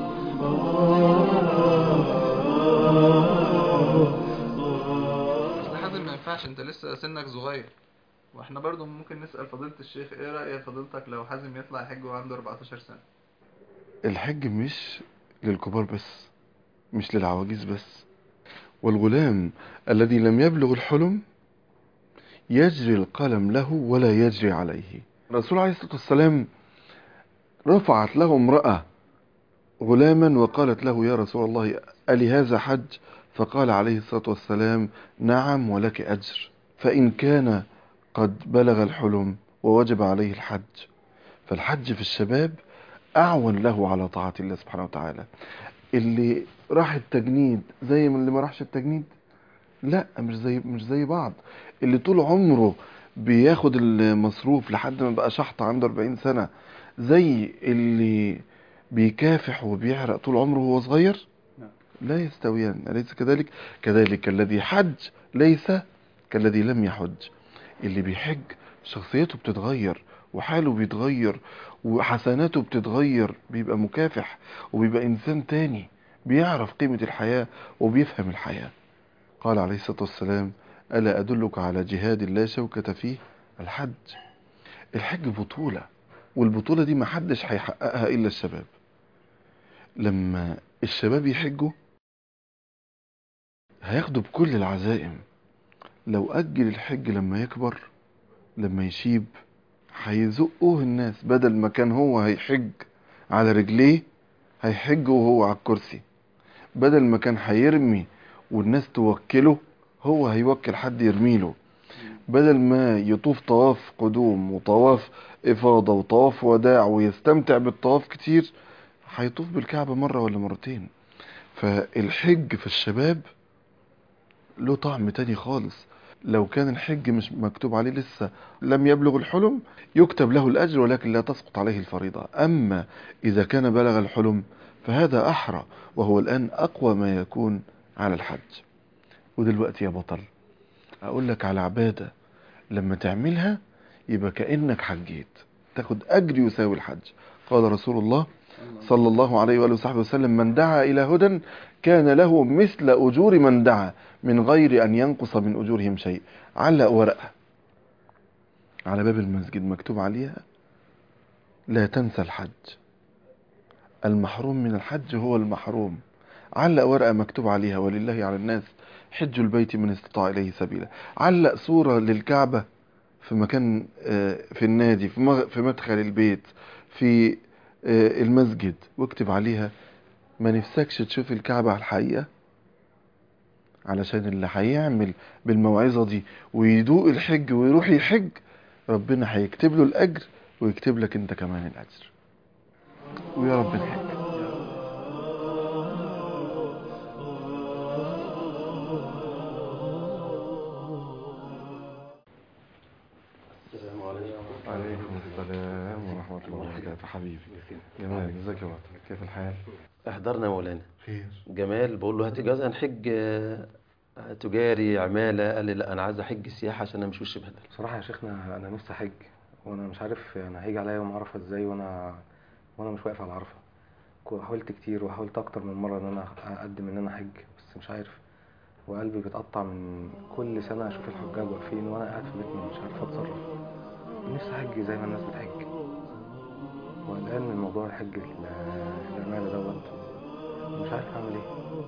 اصل حازم ما ينفعش انت لسه سنك صغير واحنا برضو ممكن نسأل فضيلة الشيخ ايه رأي فضيلتك لو حازم يطلع يحج وعنده 14 سنة الحج مش للكبار بس مش للعواجيز بس والغلام الذي لم يبلغ الحلم يجري القلم له ولا يجري عليه الرسول عليه الصلاة والسلام رفعت له امرأة غلاما وقالت له يا رسول الله ألي هذا حج فقال عليه الصلاة والسلام نعم ولك أجر فإن كان قد بلغ الحلم ووجب عليه الحج فالحج في الشباب أعون له على طاعة الله سبحانه وتعالى اللي راح التجنيد زي من اللي ما راحش التجنيد لا مش زي مش زي بعض اللي طول عمره بياخد المصروف لحد ما بقى شحط عنده 40 سنة زي اللي بيكافح وبيعرق طول عمره وهو صغير لا يستويان أليس كذلك كذلك الذي حج ليس كالذي لم يحج اللي بيحج شخصيته بتتغير وحاله بيتغير وحسناته بتتغير بيبقى مكافح وبيبقى إنسان تاني بيعرف قيمة الحياة وبيفهم الحياة قال عليه الصلاة والسلام ألا أدلك على جهاد لا شوكة فيه الحج الحج بطولة والبطولة دي محدش هيحققها إلا الشباب لما الشباب يحجوا هياخدوا بكل العزائم لو أجل الحج لما يكبر لما يشيب هيزقوه الناس بدل ما كان هو هيحج على رجليه هيحج وهو على الكرسي بدل ما كان هيرمي والناس توكله هو هيوكل حد يرميله بدل ما يطوف طواف قدوم وطواف إفاضة وطواف وداع ويستمتع بالطواف كتير هيطوف بالكعبة مرة ولا مرتين فالحج في الشباب له طعم تاني خالص لو كان الحج مش مكتوب عليه لسه لم يبلغ الحلم يكتب له الأجر ولكن لا تسقط عليه الفريضة أما إذا كان بلغ الحلم فهذا أحرى وهو الآن أقوى ما يكون على الحج ودلوقتي يا بطل أقول لك على عبادة لما تعملها يبقى كأنك حجيت تاخد أجر يساوي الحج قال رسول الله صلى الله عليه وآله وصحبه وسلم من دعا إلى هدى كان له مثل أجور من دعا من غير أن ينقص من أجورهم شيء علق ورقة على باب المسجد مكتوب عليها لا تنسى الحج المحروم من الحج هو المحروم علق ورقة مكتوب عليها ولله على الناس حج البيت من استطاع إليه سبيلا علق صورة للكعبة في مكان آه، في النادي في مغ- في مدخل البيت في آه، المسجد واكتب عليها ما نفسكش تشوف الكعبة على الحقيقة علشان اللي هيعمل بالموعظة دي ويدوق الحج ويروح يحج ربنا هيكتب له الأجر ويكتب لك انت كمان الأجر ويا رب نحج السلام عليكم عليكم السلام ورحمة الله وبركاته حبيبي جمال ازيك يا بطل كيف الحال احضرنا يا مولانا خير جمال بقول له هات اجازه هنحج آه، تجاري عماله قال لي لا انا عايز احج سياحه عشان انا مش وش بهدل بصراحة يا شيخنا أنا نفسي أحج وأنا مش عارف أنا هيجي عليا يوم عرفة إزاي وأنا وأنا مش واقف على عرفة كو- حاولت كتير وحاولت أكتر من مرة إن أنا أقدم إن أنا أحج بس مش عارف وقلبي بيتقطع من كل سنة أشوف الحجاج واقفين وأنا قاعد في بيتنا مش عارف أتصرف نفسي أحج زي ما الناس بتحج وقلقان من موضوع الحج ال- العمالة دوت مش عارف أعمل إيه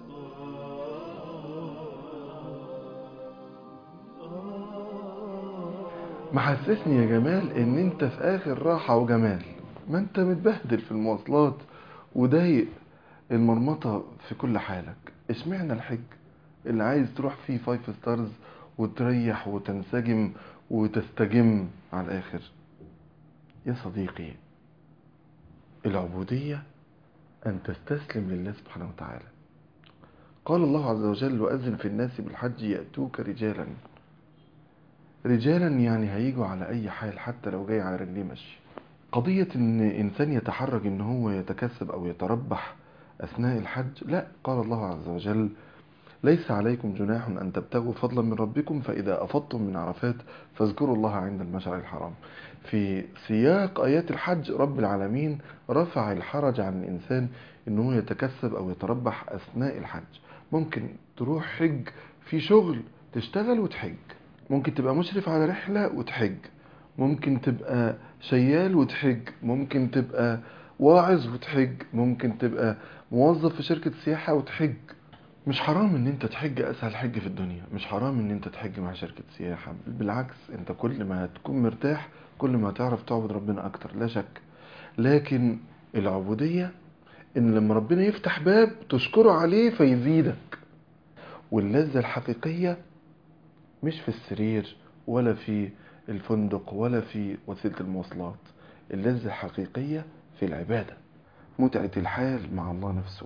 محسسني يا جمال ان انت في اخر راحة وجمال ما انت متبهدل في المواصلات وضايق المرمطة في كل حالك اشمعنى الحج اللي عايز تروح فيه فايف ستارز وتريح وتنسجم وتستجم على الاخر يا صديقي العبودية ان تستسلم لله سبحانه وتعالى قال الله عز وجل وأذن في الناس بالحج يأتوك رجالا رجالا يعني هيجوا على أي حال حتى لو جاي على رجليه مشي قضية إن إنسان يتحرج إن هو يتكسب أو يتربح أثناء الحج لا قال الله عز وجل ليس عليكم جناح أن تبتغوا فضلا من ربكم فإذا أفضتم من عرفات فاذكروا الله عند المشعر الحرام في سياق آيات الحج رب العالمين رفع الحرج عن الإنسان إنه يتكسب أو يتربح أثناء الحج ممكن تروح حج في شغل تشتغل وتحج ممكن تبقى مشرف على رحلة وتحج ممكن تبقى شيال وتحج ممكن تبقى واعظ وتحج ممكن تبقى موظف في شركة سياحة وتحج مش حرام ان انت تحج اسهل حج في الدنيا مش حرام ان انت تحج مع شركة سياحة بالعكس انت كل ما هتكون مرتاح كل ما هتعرف تعبد ربنا اكتر لا شك لكن العبودية ان لما ربنا يفتح باب تشكره عليه فيزيدك واللذة الحقيقية مش في السرير ولا في الفندق ولا في وسيلة المواصلات اللذة الحقيقية في العبادة متعة الحال مع الله نفسه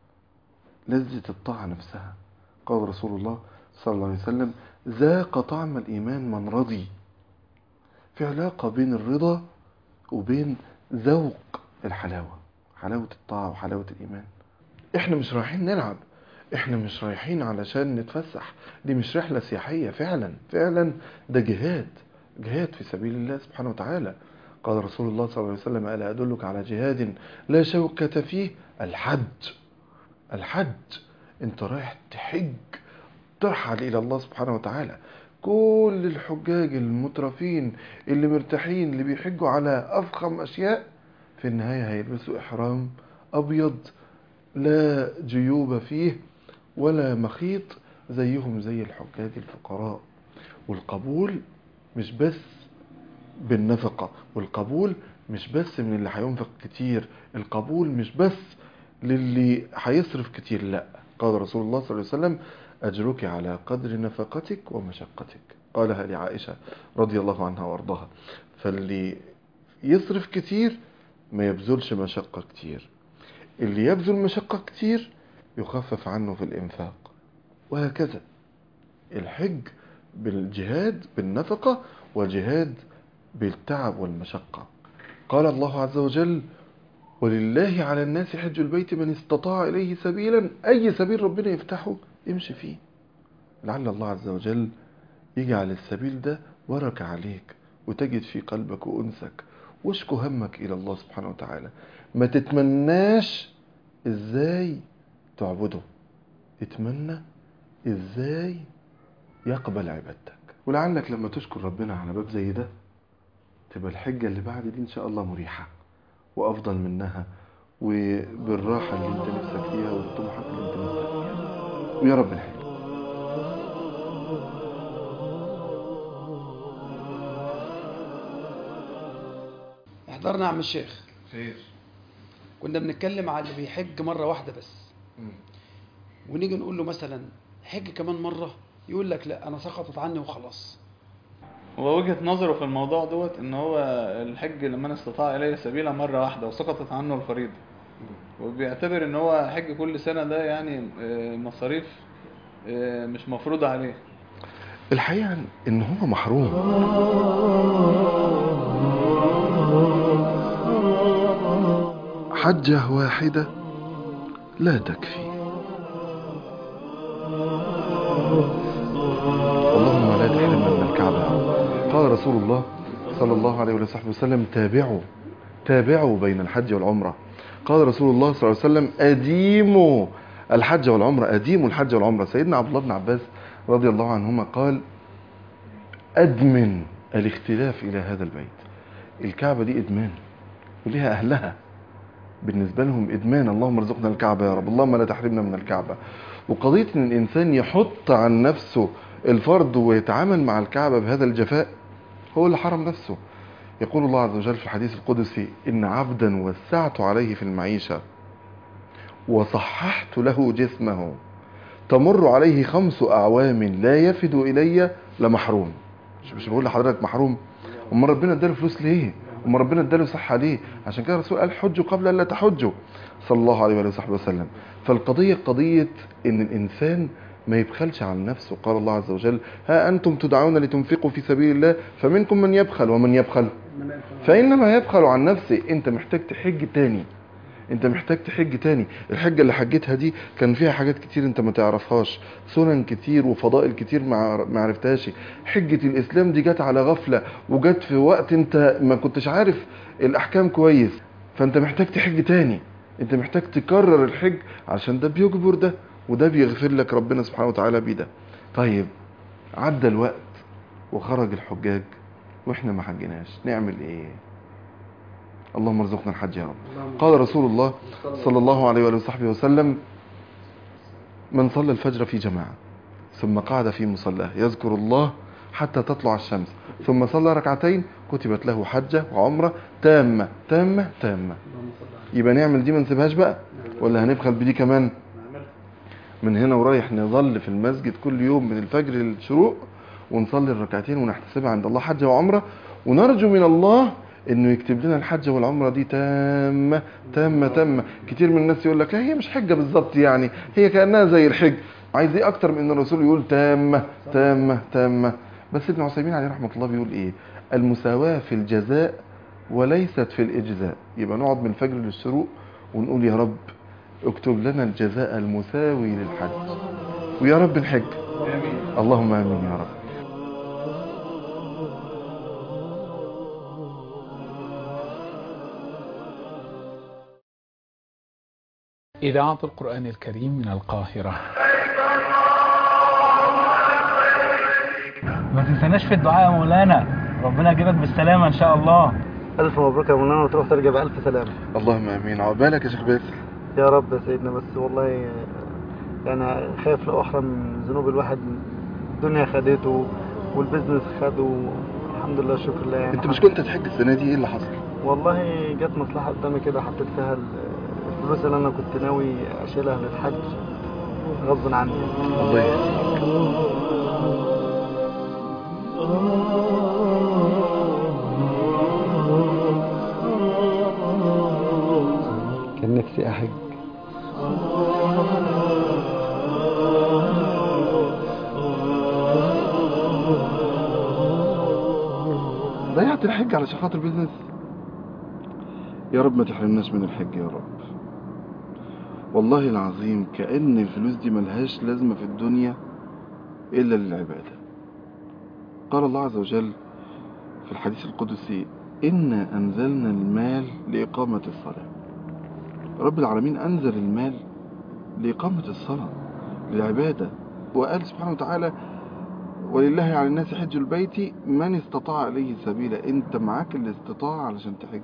لذة الطاعة نفسها قال رسول الله صلى الله عليه وسلم ذاق طعم الإيمان من رضي في علاقة بين الرضا وبين ذوق الحلاوة حلاوة الطاعة وحلاوة الإيمان احنا مش رايحين نلعب احنا مش رايحين علشان نتفسح دي مش رحلة سياحية فعلا فعلا ده جهاد جهاد في سبيل الله سبحانه وتعالى قال رسول الله صلى الله عليه وسلم ألا أدلك على جهاد لا شوكة فيه الحج الحج انت رايح تحج ترحل إلى الله سبحانه وتعالى كل الحجاج المترفين اللي مرتاحين اللي بيحجوا على أفخم أشياء في النهاية هيلبسوا إحرام أبيض لا جيوب فيه ولا مخيط زيهم زي الحجاج الفقراء والقبول مش بس بالنفقة والقبول مش بس من اللي هينفق كتير القبول مش بس للي هيصرف كتير لا قال رسول الله صلى الله عليه وسلم أجرك على قدر نفقتك ومشقتك قالها لعائشة رضي الله عنها وارضاها فاللي يصرف كتير ما يبذلش مشقة كتير اللي يبذل مشقة كتير يخفف عنه في الإنفاق وهكذا الحج بالجهاد بالنفقة وجهاد بالتعب والمشقة قال الله عز وجل ولله على الناس حج البيت من استطاع إليه سبيلا أي سبيل ربنا يفتحه امشي فيه لعل الله عز وجل يجعل السبيل ده بركة عليك وتجد في قلبك أنسك واشكو همك إلى الله سبحانه وتعالى ما تتمناش إزاي تعبده اتمنى إزاي يقبل عبادتك ولعلك لما تشكر ربنا على باب زي ده تبقى الحجة اللي بعد دي إن شاء الله مريحة وأفضل منها وبالراحة اللي أنت نفسك فيها والطموحات اللي أنت نفسك فيها ويا رب الحج احضرنا يا عم الشيخ خير كنا بنتكلم على اللي بيحج مرة واحدة بس ونيجي نقول له مثلا حج كمان مرة يقول لك لا أنا سقطت عني وخلاص هو وجهة نظره في الموضوع دوت ان هو الحج لمن استطاع اليه سبيلا مرة واحدة وسقطت عنه الفريضة وبيعتبر ان هو حج كل سنة ده يعني آه، مصاريف آه، مش مفروضة عليه الحقيقة إن هو محروم حجة واحدة لا تكفي اللهم لا تحرمنا من الكعبة قال رسول الله صلى الله عليه وصحبه وسلم تابعوا تابعوا بين الحج والعمرة قال رسول الله صلى الله عليه وسلم أديموا الحج والعمرة أديموا الحج والعمرة سيدنا عبد الله بن عباس رضي الله عنهما قال أدمن الاختلاف إلى هذا البيت الكعبة دي إدمان وليها أهلها بالنسبة لهم إدمان اللهم ارزقنا الكعبة يا رب اللهم لا تحرمنا من الكعبة وقضية أن الإنسان يحط عن نفسه الفرض ويتعامل مع الكعبة بهذا الجفاء هو اللي حرم نفسه يقول الله عز وجل في الحديث القدسي إن عبدا وسعت عليه في المعيشة وصححت له جسمه تمر عليه خمس أعوام لا يفد إلي لمحروم مش مش بقول لحضرتك محروم أما ربنا اداله فلوس ليه أما ربنا اداله صحة ليه عشان كده الرسول قال حجوا قبل أن لا تحجوا صلى الله عليه وآله وصحبه وسلم فالقضية قضية إن الإنسان ما يبخلش عن نفسه قال الله عز وجل ها أنتم تدعون لتنفقوا في سبيل الله فمنكم من يبخل ومن يبخل فإنما يبخل عن نفسه أنت محتاج تحج تاني انت محتاج تحج تاني الحجة اللي حجتها دي كان فيها حاجات كتير انت ما تعرفهاش سنن كتير وفضائل كتير ما ما عرفتهاش حجة الاسلام دي جت على غفلة وجت في وقت انت ما كنتش عارف الاحكام كويس فانت محتاج تحج تاني انت محتاج تكرر الحج عشان ده بيجبر ده وده بيغفر لك ربنا سبحانه وتعالى بيه طيب عدى الوقت وخرج الحجاج واحنا ما حجناش نعمل ايه اللهم ارزقنا الحج يا رب قال رسول الله صلى الله عليه وآله وصحبه وسلم من صلى الفجر في جماعة ثم قعد في مصلاه يذكر الله حتى تطلع الشمس ثم صلى ركعتين كتبت له حجة وعمرة تامة تامة تامة يبقى نعمل دي ما نسيبهاش بقى ولا هنبخل بدي كمان من هنا ورايح نظل في المسجد كل يوم من الفجر للشروق ونصلي الركعتين ونحتسبها عند الله حجة وعمرة ونرجو من الله انه يكتب لنا الحجه والعمره دي تامه تامه تامه كتير من الناس يقول لك لا هي مش حجه بالظبط يعني هي كانها زي الحج عايز ايه اكتر من ان الرسول يقول تامه تامه تامه بس ابن عثيمين عليه رحمه الله بيقول ايه المساواه في الجزاء وليست في الاجزاء يبقى نقعد من الفجر للشروق ونقول يا رب اكتب لنا الجزاء المساوي للحج ويا رب الحج اللهم امين يا رب إذاعة القرآن الكريم من القاهرة ما تنساناش في الدعاء يا مولانا ربنا يجيبك بالسلامة إن شاء الله ألف مبروك يا مولانا وتروح ترجع بألف سلامة اللهم امين عقبالك يا شيخ باسل يا رب يا سيدنا بس والله يعني خايف لو أحرم من ذنوب الواحد الدنيا خدته والبزنس خده الحمد لله شكر لله يعني انت مش كنت تحج السنه دي ايه اللي حصل والله جت مصلحة قدامي كده حطيت فيها ال- الفلوس اللي أنا كنت ناوي أشيلها للحج غصب عني الله يهديك كان نفسي أحج ضيعت الحج علشان خاطر بيزنس يا رب ما تحرمناش من الحج يا رب والله العظيم كأن الفلوس دي ملهاش لازمة في الدنيا إلا للعبادة قال الله عز وجل في الحديث القدسي إنا أنزلنا المال لإقامة الصلاة رب العالمين أنزل المال لإقامة الصلاة للعبادة وقال سبحانه وتعالى ولله على الناس حج البيت من استطاع إليه سبيلا أنت معاك الاستطاعة علشان تحج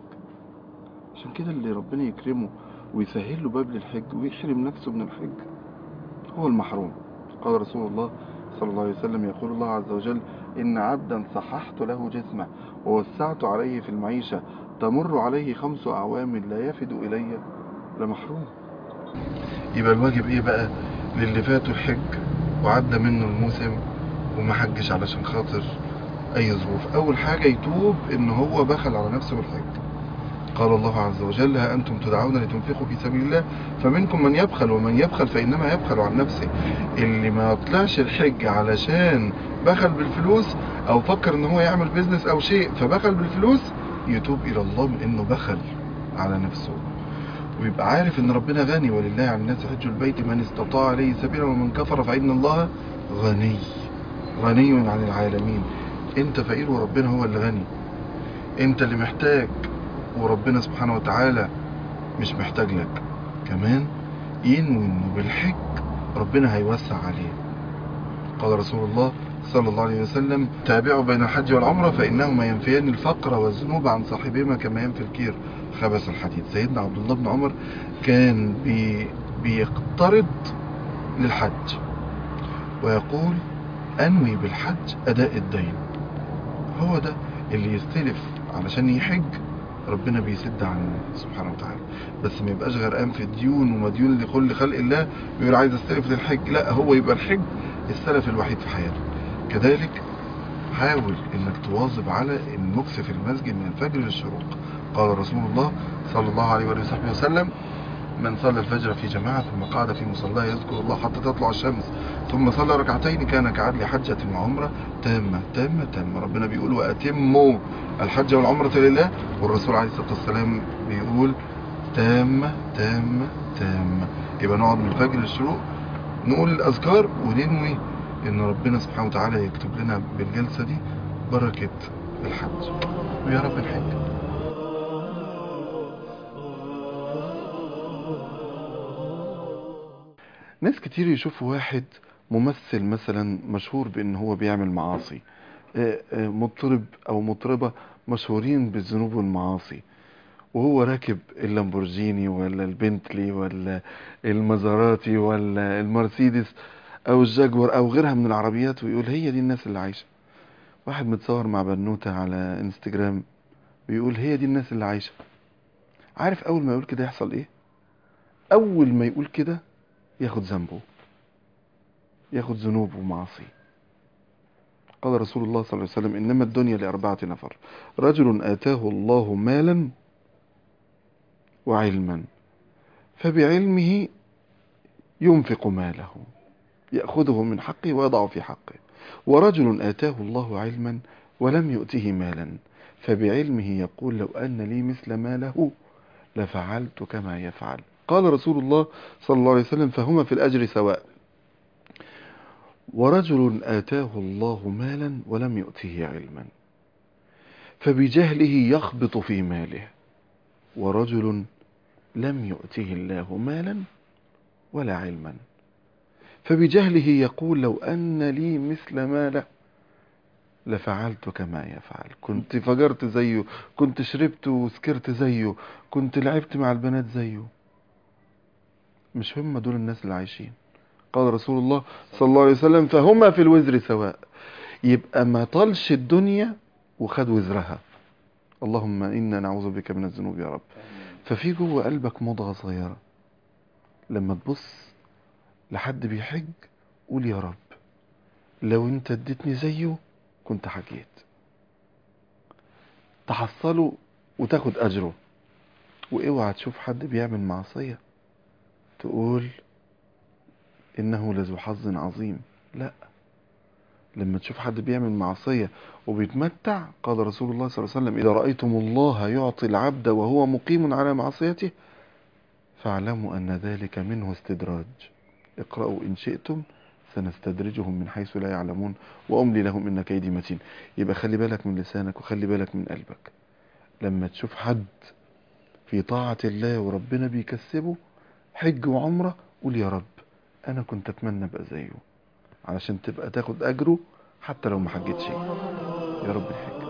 عشان كده اللي ربنا يكرمه ويسهل له باب للحج ويحرم نفسه من الحج هو المحروم قال رسول الله صلى الله عليه وسلم يقول الله عز وجل إن عبدا صححت له جسمه ووسعت عليه في المعيشة تمر عليه خمس أعوام لا يفد إلي لمحروم يبقى الواجب إيه بقى للي فاتوا الحج وعدى منه الموسم وما حجش علشان خاطر أي ظروف أول حاجة يتوب إن هو بخل على نفسه بالحج قال الله عز وجل ها أنتم تدعون لتنفقوا في سبيل الله فمنكم من يبخل ومن يبخل فإنما يبخل عن نفسه اللي ما طلعش الحج علشان بخل بالفلوس أو فكر إن هو يعمل بيزنس أو شيء فبخل بالفلوس يتوب إلى الله من إنه بخل على نفسه ويبقى عارف إن ربنا غني ولله على الناس حج البيت من استطاع إليه سبيلا ومن كفر فإن الله غني غني عن العالمين انت فقير وربنا هو اللي غني انت اللي محتاج وربنا سبحانه وتعالى مش محتاج لك كمان ينوي انه بالحج ربنا هيوسع عليه قال رسول الله صلى الله عليه وسلم تابعوا بين الحج والعمرة فإنهما ينفيان الفقر والذنوب عن صاحبهما كما ينفي الكير خبث الحديد سيدنا عبد الله بن عمر كان بي بيقترض للحج ويقول أنوي بالحج أداء الدين هو ده اللي يستلف علشان يحج ربنا بيسد عنه سبحانه وتعالى بس ما يبقاش غرقان في ديون ومديون لكل خلق الله ويقول عايز استلف للحج لا هو يبقى الحج السلف الوحيد في حياته كذلك حاول انك تواظب على المكث في المسجد من الفجر للشروق قال رسول الله صلى الله عليه وآله وصحبه وسلم من صلى الفجر في جماعة ثم قعد في مصلاه يذكر الله حتى تطلع الشمس ثم صلى ركعتين كان كعدل حجة وعمرة تامة تامة تامة ربنا بيقول وأتموا الحج والعمرة لله والرسول عليه الصلاة والسلام بيقول تامة تامة تامة يبقى نقعد من الفجر للشروق نقول الأذكار وننوي إن ربنا سبحانه وتعالى يكتب لنا بالجلسة دي بركة الحج ويا رب الحج ناس كتير يشوفوا واحد ممثل مثلا مشهور بان هو بيعمل معاصي آه، آه، مطرب او مطربة مشهورين بالذنوب والمعاصي وهو راكب اللامبورجيني ولا البنتلي ولا المزاراتي ولا المرسيدس او الجاكور او غيرها من العربيات ويقول هي دي الناس اللي عايشة واحد متصور مع بنوتة على انستجرام بيقول هي دي الناس اللي عايشة عارف اول ما يقول كده يحصل ايه اول ما يقول كده ياخد ذنبه ياخد ذنوبه ومعاصيه قال رسول الله صلى الله عليه وسلم إنما الدنيا لأربعة نفر رجل آتاه الله مالا وعلما فبعلمه ينفق ماله يأخذه من حقه ويضع في حقه ورجل آتاه الله علما ولم يؤته مالا فبعلمه يقول لو أن لي مثل ما له لفعلت كما يفعل قال رسول الله صلى الله عليه وسلم فهما في الأجر سواء ورجل آتاه الله مالا ولم يؤته علما فبجهله يخبط في ماله ورجل لم يؤته الله مالا ولا علما فبجهله يقول لو أن لي مثل ما له لفعلت كما يفعل كنت فجرت زيه كنت شربت وسكرت زيه كنت لعبت مع البنات زيه مش هم دول الناس اللي عايشين قال رسول الله صلى الله عليه وسلم فهما في الوزر سواء يبقى ما طالش الدنيا وخد وزرها اللهم إنا نعوذ بك من الذنوب يا رب ففي جوه قلبك مضغة صغيرة لما تبص لحد بيحج قول يا رب لو انت اديتني زيه كنت حجيت تحصله وتاخد اجره واوعى تشوف حد بيعمل معصية تقول انه لذو حظ عظيم لا لما تشوف حد بيعمل معصية وبيتمتع قال رسول الله صلى الله عليه وسلم إذا رأيتم الله يعطي العبد وهو مقيم على معصيته فاعلموا أن ذلك منه استدراج اقرأوا إن شئتم سنستدرجهم من حيث لا يعلمون وأملي لهم إن كيدي متين يبقى خلي بالك من لسانك وخلي بالك من قلبك لما تشوف حد في طاعة الله وربنا بيكسبه حج وعمرة قول يا رب أنا كنت أتمنى أبقى زيه علشان تبقى تاخد أجره حتى لو ما حجتش يا رب الحج